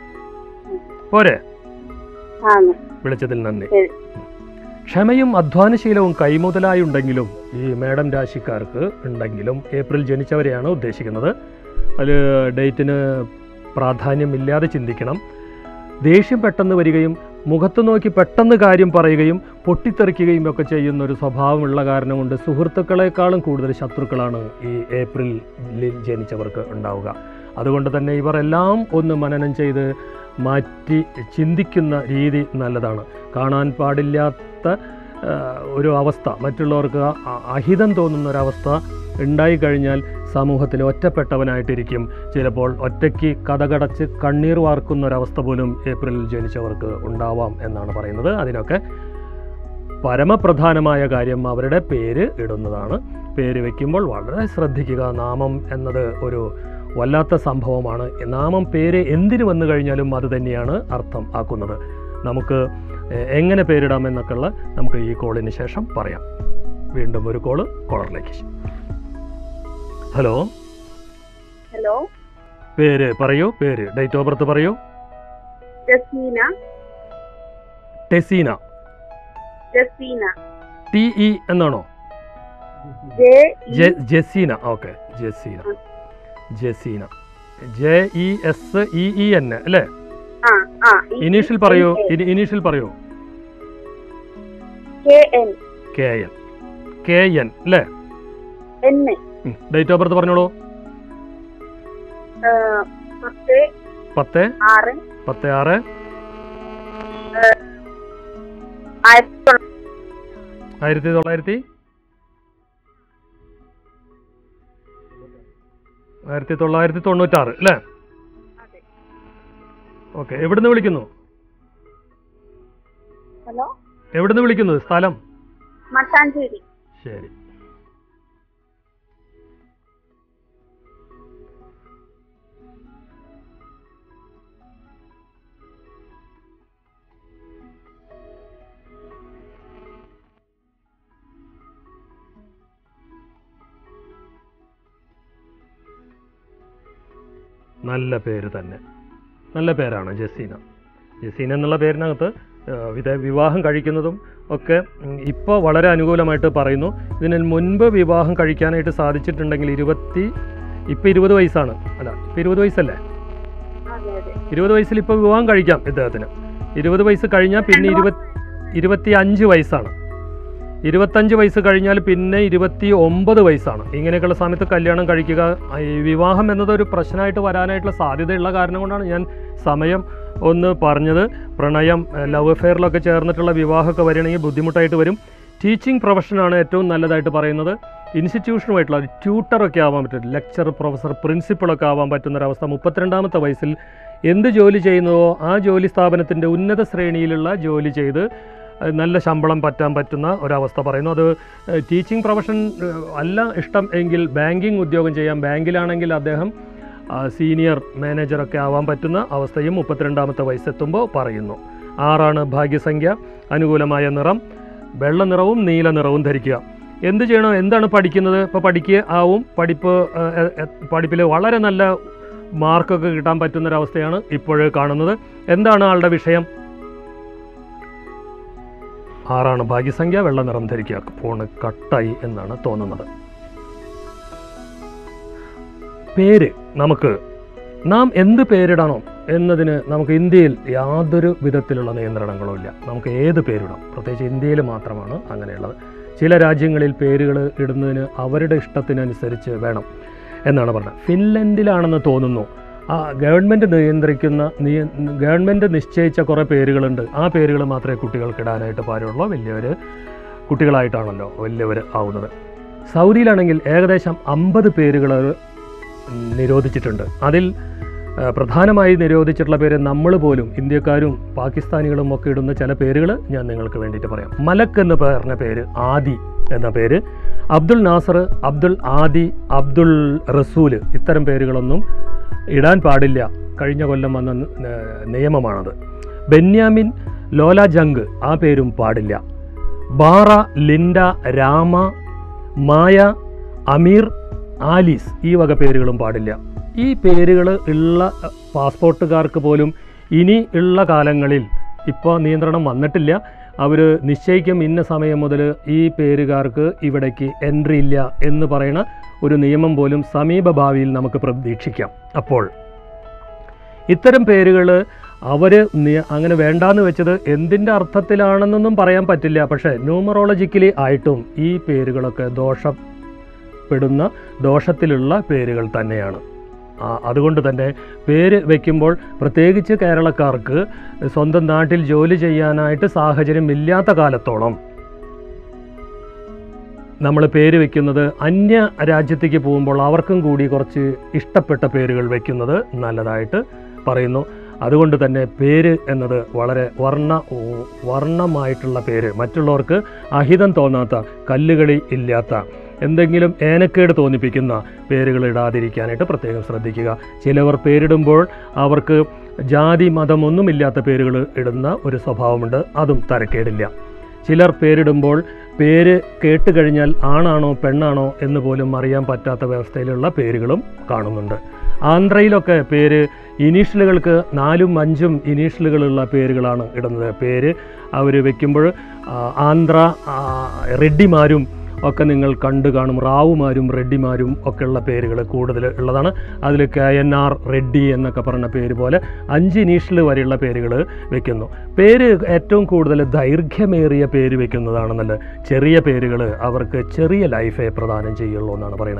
പോരെ ആണ് വിളിച്ചതിൽ നന്ദി ശരി. ക്ഷമയും അധ്വാനശീലവും കൈമുതലായി ഉണ്ടെങ്കിലും ഈ മേഡം രാശിക്കാർക്ക് ഉണ്ടെങ്കിലും ഏപ്രിൽ ജനിച്ചവരെയാണ് ഉദ്ദേശിക്കുന്നത് അതിൽ ഡേറ്റിന് പ്രാധാന്യമില്ലാതെ ചിന്തിക്കണം ദേഷ്യം പെട്ടെന്ന് വരികയും മുഖത്ത് നോക്കി പെട്ടെന്ന് കാര്യം പറയുകയും പൊട്ടിത്തെറിക്കുകയും ഒക്കെ ചെയ്യുന്ന ഒരു സ്വഭാവമുള്ള കാരണം കൊണ്ട് സുഹൃത്തുക്കളെക്കാളും കൂടുതൽ ശത്രുക്കളാണ് ഈ ഏപ്രിലിൽ ജനിച്ചവർക്ക് ഉണ്ടാവുക അതുകൊണ്ട് തന്നെ ഇവർ എല്ലാം ഒന്ന് മനനം ചെയ്ത് മാറ്റി ചിന്തിക്കുന്ന രീതി നല്ലതാണ് കാണാൻ പാടില്ലാത്ത ആ, ഒരു അവസ്ഥ മറ്റുള്ളവർക്ക് അ- അഹിതം തോന്നുന്ന ഒരവസ്ഥ ഉണ്ടായിക്കഴിഞ്ഞാൽ സമൂഹത്തിൽ ഒറ്റപ്പെട്ടവനായിട്ടിരിക്കും ചിലപ്പോൾ ഒറ്റയ്ക്ക് കഥകടച്ച് കണ്ണീർ വാർക്കുന്ന ഒരവസ്ഥ പോലും ഏപ്രിലിൽ ജനിച്ചവർക്ക് ഉണ്ടാവാം എന്നാണ് പറയുന്നത് അതിനൊക്കെ പരമപ്രധാനമായ കാര്യം അവരുടെ പേര് ഇടുന്നതാണ് പേര് വയ്ക്കുമ്പോൾ വളരെ ശ്രദ്ധിക്കുക നാമം എന്നത് ഒരു വല്ലാത്ത സംഭവമാണ് നാമം പേര് എന്തിനു വന്നു കഴിഞ്ഞാലും അത് തന്നെയാണ് അർത്ഥം ആക്കുന്നത് നമുക്ക് എ- എങ്ങനെ പേരിടാമെന്നൊക്കെയുള്ള നമുക്ക് ഈ കോളിന് ശേഷം പറയാം വീണ്ടും ഒരു കോള് കോളറിലേക്ക് ഹലോ ഹലോ പേര് പറയൂ പേര് ഡേറ്റ് ഓഫ് ബർത്ത് പറയൂ ജസീന ടെസീന ജസീന ടി ഇ എന്നാണോ J J- Jesina okay Jesina Jesina J E S E E N അല്ലേ ആ ആ ഇനീഷ്യൽ പറയൂ ഇനി- ഇനീഷ്യൽ പറയൂ K N K N K N അല്ലേ എൻ ഡേറ്റ് ഓഫ് ബർത്ത് പറഞ്ഞോളൂ ഏഹ്, പത്ത് പത്ത് ആറ് പത്ത് ആറ് ആയിരത്തി തൊള്ളായിരത്തി ആയിരത്തി തൊള്ളായിരത്തി ആയിരത്തി തൊള്ളായിരത്തി തൊണ്ണൂറ്റാറ് അല്ലേ ഓക്കെ എവിടുന്ന് വിളിക്കുന്നു ഹലോ എവിടുന്ന് വിളിക്കുന്നത് സ്ഥലം മട്ടാഞ്ചേരി ശരി നല്ല പേര് തന്നെ നല്ല പേരാണ് ജസീന ജസീന എന്നുള്ള പേരിനകത്ത് ആ, വിധ വിവാഹം കഴിക്കുന്നതും ഒക്കെ ഇപ്പോൾ വളരെ അനുകൂലമായിട്ട് പറയുന്നു ഇതിന് മുൻപ് വിവാഹം കഴിക്കാനായിട്ട് സാധിച്ചിട്ടുണ്ടെങ്കിൽ ഇരുപത്തി ഇപ്പോൾ ഇരുപത് വയസ്സാണ് അല്ല ഇപ്പോൾ ഇരുപത് വയസ്സല്ലേ അതെ അതെ ഇരുപത് വയസ്സിൽ ഇപ്പോൾ വിവാഹം കഴിക്കാം ഇദ്ദേഹത്തിന് ഇരുപത് വയസ്സ് കഴിഞ്ഞാൽ പിന്നെ ഇരുപത്തി ഇരുപത്തി അഞ്ച് വയസ്സാണ് ഇരുപത്തഞ്ച് വയസ്സ് കഴിഞ്ഞാൽ പിന്നെ ഇരുപത്തി ഒമ്പത് വയസ്സാണ് ഇങ്ങനെയൊക്കെയുള്ള സമയത്ത് കല്യാണം കഴിക്കുക ഈ വിവാഹം എന്നത് ഒരു പ്രശ്നമായിട്ട് വരാനായിട്ടുള്ള സാധ്യതയുള്ള കാരണം കൊണ്ടാണ് ഞാൻ സമയം ഒന്ന് പറഞ്ഞത് പ്രണയം ലവ് അഫെയറിലൊക്കെ ചേർന്നിട്ടുള്ള വിവാഹമൊക്കെ വരികയാണെങ്കിൽ ബുദ്ധിമുട്ടായിട്ട് വരും ടീച്ചിങ് പ്രൊഫഷനാണ് ഏറ്റവും നല്ലതായിട്ട് പറയുന്നത് ഇൻസ്റ്റിറ്റ്യൂഷനുമായിട്ടുള്ള ട്യൂട്ടറൊക്കെ ആവാൻ പറ്റും ലെക്ചർ പ്രൊഫസർ പ്രിൻസിപ്പളൊക്കെ ആവാൻ പറ്റുന്നൊരവസ്ഥ മുപ്പത്തിരണ്ടാമത്തെ വയസ്സിൽ എന്ത് ജോലി ചെയ്യുന്നുവോ ആ ജോലി സ്ഥാപനത്തിൻ്റെ ഉന്നത ശ്രേണിയിലുള്ള ജോലി ചെയ്ത് അഹ് നല്ല ശമ്പളം പറ്റാൻ പറ്റുന്ന ഒരവസ്ഥ പറയുന്നു അത് ഏഹ് ടീച്ചിങ് പ്രൊഫഷൻ ഏഹ് അല്ല ഇഷ്ടം എങ്കിൽ ബാങ്കിങ് ഉദ്യോഗം ചെയ്യാം ബാങ്കിലാണെങ്കിൽ അദ്ദേഹം ആ, സീനിയർ മാനേജറൊക്കെ ആവാൻ പറ്റുന്ന അവസ്ഥയും മുപ്പത്തിരണ്ടാമത്തെ വയസ്സെത്തുമ്പോൾ പറയുന്നു ആറാണ് ഭാഗ്യസംഖ്യ അനുകൂലമായ നിറം വെള്ള നിറവും നീല നിറവും ധരിക്കുക എന്ത് ചെയ്യണം എന്താണ് പഠിക്കുന്നത് ഇപ്പോൾ പഠിക്കുക ആവും പഠിപ്പ് പഠിപ്പിൽ വളരെ നല്ല മാർക്കൊക്കെ കിട്ടാൻ പറ്റുന്നൊരവസ്ഥയാണ് ഇപ്പോൾ കാണുന്നത് എന്താണ് ആളുടെ വിഷയം ആറാണ് ഭാഗ്യസംഖ്യ വെള്ള നിറം ധരിക്കുക ഫോണ് കട്ടായി എന്നാണ് തോന്നുന്നത് പേര് നമുക്ക് നാം എന്ത് പേരിടണം എന്നതിന് നമുക്ക് ഇന്ത്യയിൽ യാതൊരു വിധത്തിലുള്ള നിയന്ത്രണങ്ങളും ഇല്ല നമുക്ക് ഏത് പേരിടാം പ്രത്യേകിച്ച് ഇന്ത്യയിൽ മാത്രമാണ് അങ്ങനെയുള്ളത് ചില രാജ്യങ്ങളിൽ പേരുകൾ ഇടുന്നതിന് അവരുടെ ഇഷ്ടത്തിനനുസരിച്ച് വേണം എന്നാണ് പറഞ്ഞത് ഫിൻലൻഡിലാണെന്ന് തോന്നുന്നു ആ ഗവൺമെൻറ് നിയന്ത്രിക്കുന്ന നിയ ഗവൺമെൻറ് നിശ്ചയിച്ച കുറേ പേരുകളുണ്ട് ആ പേരുകൾ മാത്രമേ കുട്ടികൾക്ക് ഇടാനായിട്ട് പാടുള്ളൂ വലിയവർ കുട്ടികളായിട്ടാണല്ലോ വലിയവർ ആവുന്നത് സൗദിയിലാണെങ്കിൽ ഏകദേശം അമ്പത് പേരുകൾ നിരോധിച്ചിട്ടുണ്ട് അതിൽ ആ, പ്രധാനമായി നിരോധിച്ചിട്ടുള്ള പേര് നമ്മൾ പോലും ഇന്ത്യക്കാരും പാകിസ്ഥാനികളും ഒക്കെ ഇടുന്ന ചില പേരുകൾ ഞാൻ നിങ്ങൾക്ക് വേണ്ടിയിട്ട് പറയാം മലക്ക് എന്ന് പറഞ്ഞ പേര് ആദി എന്ന പേര് അബ്ദുൾ നാസർ അബ്ദുൾ ആദി അബ്ദുൾ റസൂൽ ഇത്തരം പേരുകളൊന്നും ഇടാൻ പാടില്ല കഴിഞ്ഞ കൊല്ലം വന്ന ന- നിയമമാണത് ബെന്യാമിൻ ലോല ജംഗ് ആ പേരും പാടില്ല ബാറ ലിൻഡ രാമ മായ അമീർ ആലീസ് ഈ വക പേരുകളും പാടില്ല ഈ പേരുകൾ ഉള്ള അഹ്, പാസ്പോർട്ടുകാർക്ക് പോലും ഇനി ഉള്ള കാലങ്ങളിൽ ഇപ്പോൾ നിയന്ത്രണം വന്നിട്ടില്ല അവർ നിശ്ചയിക്കും ഇന്ന സമയം മുതൽ ഈ പേരുകാർക്ക് ഇവിടേക്ക് എൻട്രി ഇല്ല എന്ന് പറയുന്ന ഒരു നിയമം പോലും സമീപ ഭാവിയിൽ നമുക്ക് പ്രതീക്ഷിക്കാം അപ്പോൾ ഇത്തരം പേരുകൾ അവർ അങ്ങനെ വേണ്ടാന്ന് വെച്ചത് എന്തിൻ്റെ അർത്ഥത്തിലാണെന്നൊന്നും പറയാൻ പറ്റില്ല പക്ഷേ ന്യൂമറോളജിക്കലി ആയിട്ടും ഈ പേരുകളൊക്കെ ദോഷപ്പെടുന്ന ദോഷത്തിലുള്ള പേരുകൾ തന്നെയാണ് ആ, അതുകൊണ്ട് തന്നെ പേര് വയ്ക്കുമ്പോൾ പ്രത്യേകിച്ച് കേരളക്കാർക്ക് സ്വന്തം നാട്ടിൽ ജോലി ചെയ്യാനായിട്ട് സാഹചര്യം ഇല്ലാത്ത കാലത്തോളം നമ്മൾ പേര് വെക്കുന്നത് അന്യ രാജ്യത്തേക്ക് പോകുമ്പോൾ അവർക്കും കൂടി കുറച്ച് ഇഷ്ടപ്പെട്ട പേരുകൾ വെക്കുന്നത് നല്ലതായിട്ട് പറയുന്നു അതുകൊണ്ട് തന്നെ പേര് എന്നത് വളരെ വർണ്ണ വർണ്ണമായിട്ടുള്ള പേര് മറ്റുള്ളവർക്ക് അഹിതം തോന്നാത്ത കല്ലുകളി ഇല്ലാത്ത എന്തെങ്കിലും ഏനക്കേട് തോന്നിപ്പിക്കുന്ന പേരുകൾ ഇടാതിരിക്കാനായിട്ട് പ്രത്യേകം ശ്രദ്ധിക്കുക ചിലവർ പേരിടുമ്പോൾ അവർക്ക് ജാതി മതമൊന്നുമില്ലാത്ത പേരുകൾ ഇടുന്ന ഒരു സ്വഭാവമുണ്ട് അതും തരക്കേടില്ല ചിലർ പേരിടുമ്പോൾ പേര് കേട്ട് കഴിഞ്ഞാൽ ആണാണോ പെണ്ണാണോ എന്ന് പോലും അറിയാൻ പറ്റാത്ത വ്യവസ്ഥയിലുള്ള പേരുകളും കാണുന്നുണ്ട് ആന്ധ്രയിലൊക്കെ പേര് ഇനീഷ്യലുകൾക്ക് നാലും അഞ്ചും ഇനീഷ്യലുകളുള്ള പേരുകളാണ് ഇടുന്നത് പേര് അവർ വെക്കുമ്പോൾ ആ, ആന്ധ്ര ആ, റെഡ്ഡിമാരും ഒക്കെ നിങ്ങൾ കണ്ടു കാണും റാവുമാരും റെഡ്ഡിമാരും ഒക്കെയുള്ള പേരുകൾ കൂടുതൽ ഉള്ളതാണ് അതിൽ കെ എൻ ആർ റെഡ്ഡി എന്നൊക്കെ പറഞ്ഞ പേര് പോലെ അഞ്ച് ഇനീഷ്യൽ വരെയുള്ള പേരുകൾ വെക്കുന്നു പേര് ഏറ്റവും കൂടുതൽ ദൈർഘ്യമേറിയ പേര് വെക്കുന്നതാണ് നല്ലത് ചെറിയ പേരുകൾ അവർക്ക് ചെറിയ ലൈഫേ പ്രദാനം ചെയ്യുള്ളൂ എന്നാണ് പറയുന്നത്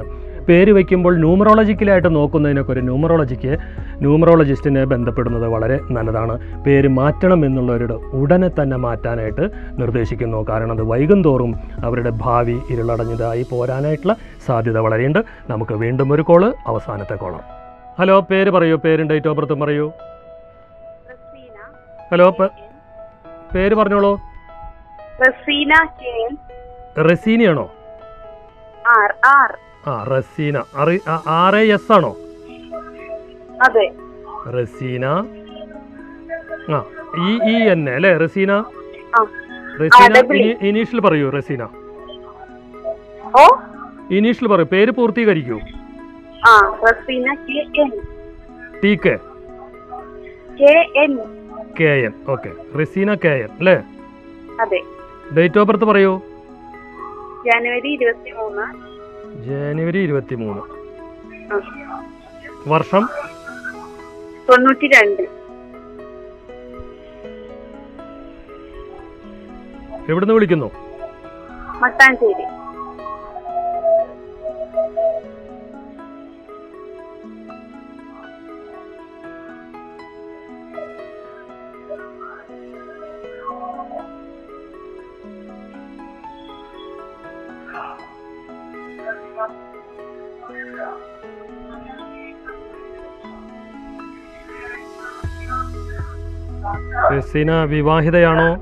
പേര് വയ്ക്കുമ്പോൾ ന്യൂമറോളജിക്കലായിട്ട് നോക്കുന്നതിനൊക്കെ ഒരു ന്യൂമറോളജിക്ക് ന്യൂമറോളജിസ്റ്റിനെ ബന്ധപ്പെടുന്നത് വളരെ നല്ലതാണ് പേര് മാറ്റണം എന്നുള്ളവരുടെ ഉടനെ തന്നെ മാറ്റാനായിട്ട് നിർദ്ദേശിക്കുന്നു കാരണം അത് വൈകും തോറും അവരുടെ ഭാവി ഇരുളടഞ്ഞതായി പോരാനായിട്ടുള്ള സാധ്യത വളരെയുണ്ട് നമുക്ക് വീണ്ടും ഒരു കോള് അവസാനത്തെ കോളം ഹലോ പേര് പറയൂ പേരും ഡേറ്റ് ഓഫ് ബർത്തും പറയൂ റസീന ഹലോ പേ- പേര് പറഞ്ഞോളൂ റസീന കെ എൻ റസീനിയാണോ ആർ ആർ ആ റസീന അറി ആർ എ എസ് ആണോ അതെ റസീന ആ ഇ ഇ എൻ എ അല്ലേ റസീന ആ റസീന double E. ഇനീഷ്യൽ പറയൂ റസീന ഓ ഇനീഷ്യൽ പറയൂ പേര് പൂർത്തീകരിക്കൂ ആ Raseena K N T K K N K N okay Raseena K N അല്ലേ അതെ ഡേറ്റ് ഓഫ് ബർത്ത് പറയൂ ജനുവരി ഇരുപത്തി മൂന്ന് ജനുവരി ഇരുപത്തി മൂന്ന് വർഷം തൊണ്ണൂറ്റി രണ്ട് എവിടുന്ന് വിളിക്കുന്നു മട്ടാഞ്ചേരി റസീന വിവാഹിതയാണോ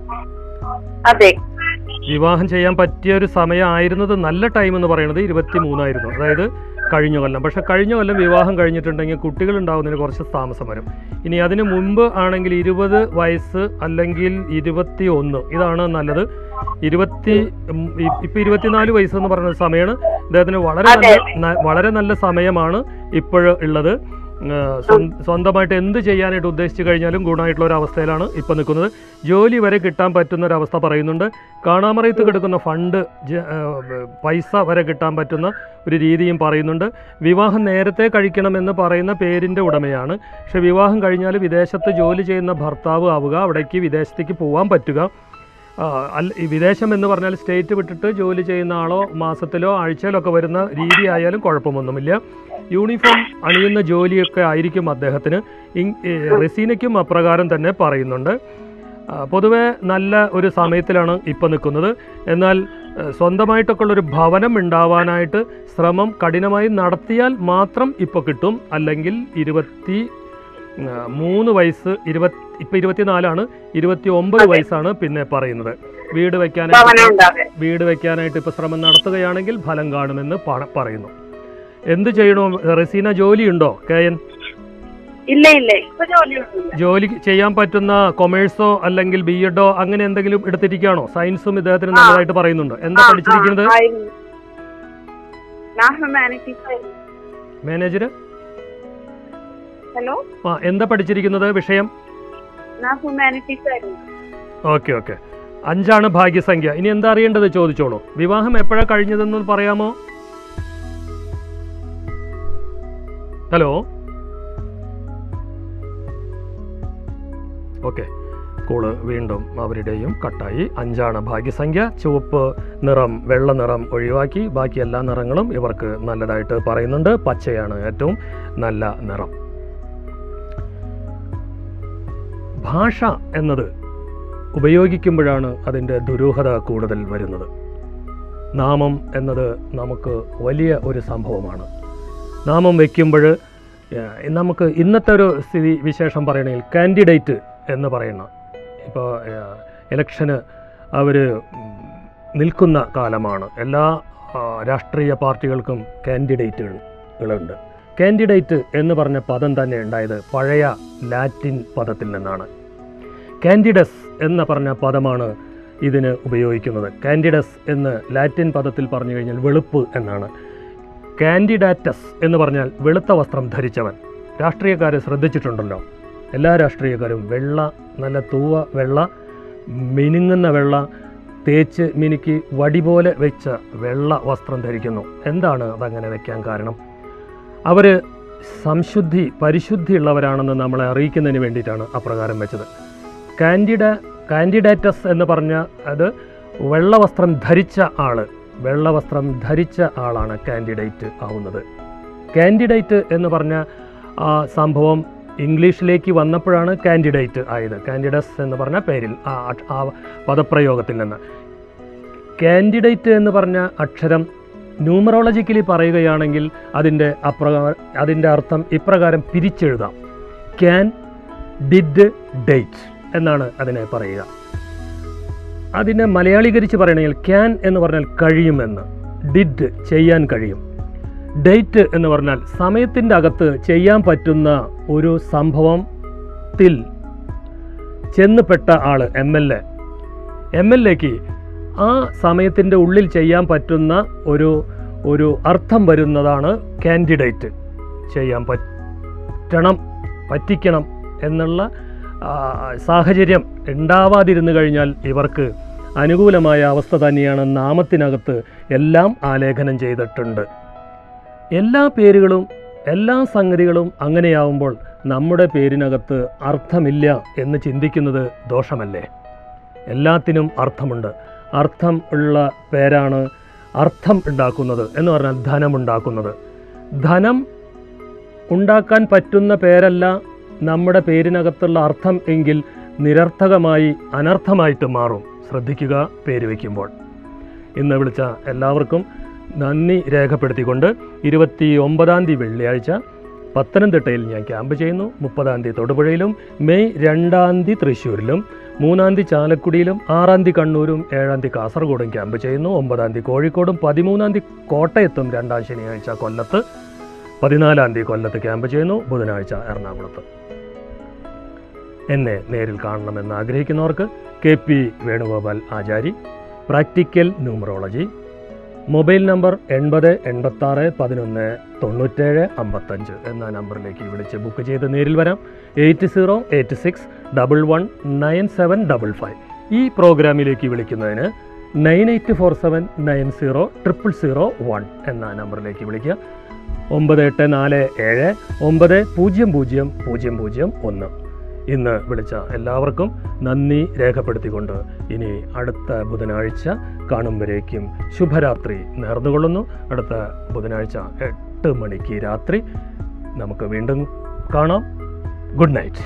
അതെ വിവാഹം ചെയ്യാൻ പറ്റിയ ഒരു സമയമായിരുന്നത് നല്ല ടൈം എന്ന് പറയുന്നത് ഇരുപത്തി മൂന്നായിരുന്നു അതായത് കഴിഞ്ഞ കൊല്ലം പക്ഷെ കഴിഞ്ഞ കൊല്ലം വിവാഹം കഴിഞ്ഞിട്ടുണ്ടെങ്കിൽ കുട്ടികൾ ഉണ്ടാകുന്നതിന് കുറച്ച് താമസം വരും ഇനി അതിന് മുമ്പ് ആണെങ്കിൽ ഇരുപത് വയസ്സ് അല്ലെങ്കിൽ ഇരുപത്തി ഒന്ന് ഇതാണ് നല്ലത് ഇരുപത്തി ഉം, ഇ- ഇപ്പൊ ഇരുപത്തിനാല് വയസ്സ് എന്ന് പറയുന്ന സമയമാണ് ഇദ്ദേഹത്തിന് വളരെ അതെ. നല്ല ന- വളരെ നല്ല സമയമാണ് ഇപ്പോഴ് ഉള്ളത് ആ, സ്വ- സ്വന്തമായിട്ട് എന്ത് ചെയ്യാനായിട്ട് ഉദ്ദേശിച്ചു കഴിഞ്ഞാലും ഗുണമായിട്ടുള്ള ഒരു അവസ്ഥയിലാണ് ഇപ്പോൾ നിൽക്കുന്നത് ജോലി വരെ കിട്ടാൻ പറ്റുന്ന ഒരു അവസ്ഥ പറയുന്നുണ്ട് കാണാമറയത്ത് കിടക്കുന്ന ഫണ്ട് ജ- ആ, പൈസ വരെ കിട്ടാൻ പറ്റുന്ന ഒരു രീതിയും പറയുന്നുണ്ട് വിവാഹം നേരത്തെ കഴിക്കണമെന്ന് പറയുന്ന പേരിൻ്റെ ഉടമയാണ് പക്ഷെ വിവാഹം കഴിഞ്ഞാൽ വിദേശത്ത് ജോലി ചെയ്യുന്ന ഭർത്താവ് ആവുക അവിടേക്ക് വിദേശത്തേക്ക് പോകാൻ പറ്റുക ആ, അല്ല ഈ വിദേശം എന്ന് പറഞ്ഞാൽ സ്റ്റേറ്റ് വിട്ടിട്ട് ജോലി ചെയ്യുന്ന ആളോ മാസത്തിലോ ആഴ്ചയിലോ ഒക്കെ വരുന്ന രീതി ആയാലും കുഴപ്പമൊന്നുമില്ല യൂണിഫോം അണിയുന്ന ജോലിയൊക്കെ ആയിരിക്കും അദ്ദേഹത്തിന് ഇങ്- ഏ, റെസീനയ്ക്കും അപ്രകാരം തന്നെ പറയുന്നുണ്ട് ആ, പൊതുവെ നല്ല ഒരു സമയത്തിലാണ് ഇപ്പോൾ നിൽക്കുന്നത് എന്നാൽ ഏ, സ്വന്തമായിട്ടൊക്കെ ഉള്ളൊരു ഭവനം ഉണ്ടാവാനായിട്ട് ശ്രമം കഠിനമായി നടത്തിയാൽ മാത്രം ഇപ്പോൾ കിട്ടും അല്ലെങ്കിൽ ഇരുപത്തി ആ, മൂന്ന് വയസ്സ് ഇരുപത്തി ഇപ്പം ഇരുപത്തിനാലാണ് ഇരുപത്തി ഒമ്പത് അതെ. വയസ്സാണ് പിന്നെ പറയുന്നത് വീട് ഭവനം വയ്ക്കാനായിട്ട് ഉണ്ടാകെ വീട് വെക്കാനായിട്ട് ഇപ്പോൾ ശ്രമം നടത്തുകയാണെങ്കിൽ ഫലം കാണുമെന്ന് പ- പറയുന്നു എന്ത് ചെയ്യണോ റസീന ജോലിയുണ്ടോ കെ എൻ ഇല്ല ഇല്ല ഇപ്പൊ ജോലിയൊന്നുമില്ല ജോലി ചെയ്യാൻ പറ്റുന്ന കൊമേഴ്സോ അല്ലെങ്കിൽ ബി എഡോ അങ്ങനെ എന്തെങ്കിലും എടുത്തിരിക്കുകയാണോ സയൻസും ഇദ്ദേഹത്തിന് ആ. നല്ലതായിട്ട് പറയുന്നുണ്ട് എന്താ ആ, പഠിച്ചിരിക്കുന്നത് ആ, ആയിരുന്നു. ഞാൻ ഹ്യൂമാനിറ്റീസ് ആയിരുന്നു മാനേജർ ഹലോ ആ എന്താ പഠിച്ചിരിക്കുന്നത് വിഷയം ഞാൻ ഹ്യൂമാനിറ്റീസ് ആയിരുന്നു ഓക്കെ ഓക്കെ അഞ്ചാണ് ഭാഗ്യസംഖ്യ ഇനി എന്താ അറിയേണ്ടത് ചോദിച്ചോളൂ വിവാഹം എപ്പോഴാണ് കഴിഞ്ഞതെന്ന് പറയാമോ ഹലോ ഓക്കെ കോള് വീണ്ടും അവരുടെയും കട്ടായി അഞ്ചാണ് ഭാഗ്യസംഖ്യ ചുവപ്പ് നിറം വെള്ള നിറം ഒഴിവാക്കി ബാക്കി എല്ലാ നിറങ്ങളും ഇവർക്ക് നല്ലതായിട്ട് പറയുന്നുണ്ട് പച്ചയാണ് ഏറ്റവും നല്ല നിറം ഭാഷ എന്നത് ഉപയോഗിക്കുമ്പോഴാണ് അതിൻ്റെ ദുരൂഹത കൂടുതൽ വരുന്നത് നാമം എന്നത് നമുക്ക് വലിയ ഒരു സംഭവമാണ് നാമം വയ്ക്കുമ്പോൾ നമുക്ക് ഇന്നത്തെ ഒരു സ്ഥിതി വിശേഷം പറയണമെങ്കിൽ കാൻഡിഡേറ്റ് എന്ന് പറയുന്ന ഇപ്പോൾ ഇലക്ഷന് അവർ നിൽക്കുന്ന കാലമാണ് എല്ലാ ആ, രാഷ്ട്രീയ പാർട്ടികൾക്കും കാൻഡിഡേറ്റുകളുണ്ട് കാൻഡിഡേറ്റ് എന്ന് പറഞ്ഞ പദം തന്നെ ഉണ്ടായത് പഴയ ലാറ്റിൻ പദത്തിൽ നിന്നാണ് കാൻഡിഡസ് എന്ന് പറഞ്ഞ പദമാണ് ഇതിന് ഉപയോഗിക്കുന്നത് കാൻഡിഡസ് എന്ന് ലാറ്റിൻ പദത്തിൽ പറഞ്ഞു കഴിഞ്ഞാൽ വെളുപ്പ് എന്നാണ് കാൻഡിഡാറ്റസ് എന്ന് പറഞ്ഞാൽ വെളുത്ത വസ്ത്രം ധരിച്ചവൻ രാഷ്ട്രീയക്കാരെ ശ്രദ്ധിച്ചിട്ടുണ്ടല്ലോ എല്ലാ രാഷ്ട്രീയക്കാരും വെള്ള നല്ല തൂവ വെള്ള മിനുങ്ങുന്ന വെള്ള തേച്ച് മിനുക്കി വടി പോലെ വെച്ച വെള്ള വസ്ത്രം ധരിക്കുന്നു എന്താണ് അതങ്ങനെ വെക്കാൻ കാരണം അവർ സംശുദ്ധി പരിശുദ്ധിയുള്ളവരാണെന്ന് നമ്മളെ അറിയിക്കുന്നതിന് വേണ്ടിയിട്ടാണ് അപ്രകാരം വെച്ചത് കാൻഡിഡ കാൻഡിഡേറ്റസ് എന്ന് പറഞ്ഞ അത് വെള്ളവസ്ത്രം ധരിച്ച ആൾ വെള്ളവസ്ത്രം ധരിച്ച ആളാണ് കാൻഡിഡേറ്റ് ആവുന്നത് കാൻഡിഡേറ്റ് എന്ന് പറഞ്ഞ ആ സംഭവം ഇംഗ്ലീഷിലേക്ക് വന്നപ്പോഴാണ് കാൻഡിഡേറ്റ് ആയത് കാൻഡിഡസ് എന്ന് പറഞ്ഞ പേരിൽ ആ അക്ഷ- ആ പദപ്രയോഗത്തിൽ നിന്ന് കാൻഡിഡേറ്റ് എന്ന് പറഞ്ഞ അക്ഷരം ന്യൂമറോളജിക്കലി പറയുകയാണെങ്കിൽ അതിൻ്റെ അപ്രകാരം അതിൻ്റെ അർത്ഥം ഇപ്രകാരം പിരിച്ചെഴുതാം ക്യാൻ ഡിഡ് ഡേറ്റ് എന്നാണ് അതിനെ പറയുക അതിനെ മലയാളീകരിച്ച് പറയണമെങ്കിൽ ക്യാൻ എന്ന് പറഞ്ഞാൽ കഴിയുമെന്ന് ഡിഡ് ചെയ്യാൻ കഴിയും ഡേറ്റ് എന്ന് പറഞ്ഞാൽ സമയത്തിൻ്റെ അകത്ത് ചെയ്യാൻ പറ്റുന്ന ഒരു സംഭവത്തിൽ ചെന്നുപെട്ട ആൾ M L A M L എക്ക് ആ സമയത്തിൻ്റെ ഉള്ളിൽ ചെയ്യാൻ പറ്റുന്ന ഒരു ഒരു അർത്ഥം വരുന്നതാണ് കാൻഡിഡേറ്റ് ചെയ്യാൻ പറ്റണം പറ്റിക്കണം എന്നുള്ള ആ, സാഹചര്യം ഉണ്ടാവാതിരുന്നു കഴിഞ്ഞാൽ ഇവർക്ക് അനുകൂലമായ അവസ്ഥ തന്നെയാണ് നാമത്തിനകത്ത് എല്ലാം ആലേഖനം ചെയ്തിട്ടുണ്ട് എല്ലാ പേരുകളും എല്ലാ സംഗതികളും അങ്ങനെയാവുമ്പോൾ നമ്മുടെ പേരിനകത്ത് അർത്ഥമില്ല എന്ന് ചിന്തിക്കുന്നത് ദോഷമല്ലേ എല്ലാത്തിനും അർത്ഥമുണ്ട് അർത്ഥം ഉള്ള പേരാണ് അർത്ഥം ഉണ്ടാക്കുന്നത് എന്ന് പറഞ്ഞാൽ ധനം ഉണ്ടാക്കുന്നത് ധനം ഉണ്ടാക്കാൻ പറ്റുന്ന പേരല്ല നമ്മുടെ പേരിനകത്തുള്ള അർത്ഥം എങ്കിൽ നിരർത്ഥകമായി അനർത്ഥമായിട്ട് മാറും ശ്രദ്ധിക്കുക പേര് വയ്ക്കുമ്പോൾ ഇന്ന് വിളിച്ച എല്ലാവർക്കും നന്ദി രേഖപ്പെടുത്തിക്കൊണ്ട് ഇരുപത്തി ഒമ്പതാം തീയതി വെള്ളിയാഴ്ച പത്തനംതിട്ടയിൽ ഞാൻ ക്യാമ്പ് ചെയ്യുന്നു മുപ്പതാം തീയതി തൊടുപുഴയിലും മെയ് രണ്ടാം തീയതി തൃശ്ശൂരിലും മൂന്നാം തീയതി ചാലക്കുടിയിലും ആറാം തീയതി കണ്ണൂരും ഏഴാം തീയതി കാസർഗോഡും ക്യാമ്പ് ചെയ്യുന്നു ഒമ്പതാം തീയതി കോഴിക്കോടും പതിമൂന്നാം തീയതി കോട്ടയത്തും രണ്ടാം ശനിയാഴ്ച കൊല്ലത്ത് പതിനാലാം തീയതി കൊല്ലത്ത് ക്യാമ്പ് ചെയ്യുന്നു ബുധനാഴ്ച എറണാകുളത്ത് എന്നെ നേരിൽ കാണണമെന്ന് ആഗ്രഹിക്കുന്നവർക്ക് K P Venugopal Achari practical numerology mobile number എൺപത് എൺപത്താറ് പതിനൊന്ന് തൊണ്ണൂറ്റേഴ് അമ്പത്തഞ്ച് എന്ന നമ്പറിലേക്ക് വിളിച്ച് ബുക്ക് ചെയ്ത് നേരിൽ വരാം eight zero eight six double one nine seven double five ഈ പ്രോഗ്രാമിലേക്ക് വിളിക്കുന്നതിന് nine eight four seven nine zero triple zero one എന്ന നമ്പറിലേക്ക് വിളിക്കുക ഒമ്പത് എട്ട് നാല് ഏഴ് ഒമ്പത് പൂജ്യം പൂജ്യം പൂജ്യം പൂജ്യം ഒന്ന് ഇന്ന് വിളിച്ച എല്ലാവർക്കും നന്ദി രേഖപ്പെടുത്തിക്കൊണ്ട് ഇനി അടുത്ത ബുധനാഴ്ച കാണുമ്പോഴേക്കും ശുഭരാത്രി നേർന്നുകൊള്ളുന്നു അടുത്ത ബുധനാഴ്ച എട്ട് മണിക്ക് രാത്രി നമുക്ക് വീണ്ടും കാണാം good night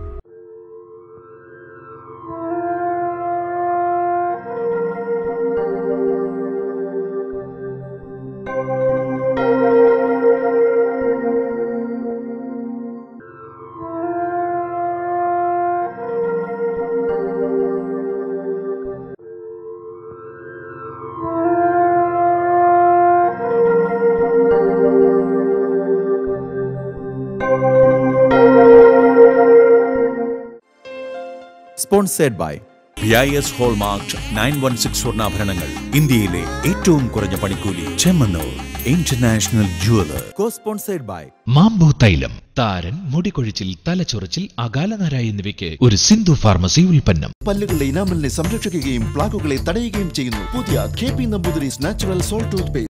sponsored by B I S hallmark nine one six സ്വർണ്ണാഭരണങ്ങൾ ഇന്ത്യയിലെ ഏറ്റവും കുറഞ്ഞ പണിക്കൂലി Chemmanur international jeweller co sponsored by മാംബോ തൈലം താരൻ മുടികൊഴിച്ചിൽ തലച്ചൊറിച്ചിൽ അകാലനര എന്നിവയ്ക്ക് ഒരു സിന്ധു ഫാർമസി ഉൽപ്പന്നം പല്ലുകളുടെ ഇനാമലിനെ സംരക്ഷിക്കുകയും പ്ലാക്കുകളെ തടയുകയും ചെയ്യുന്നു പുതിയ K P Namboodiri's natural soul tooth paste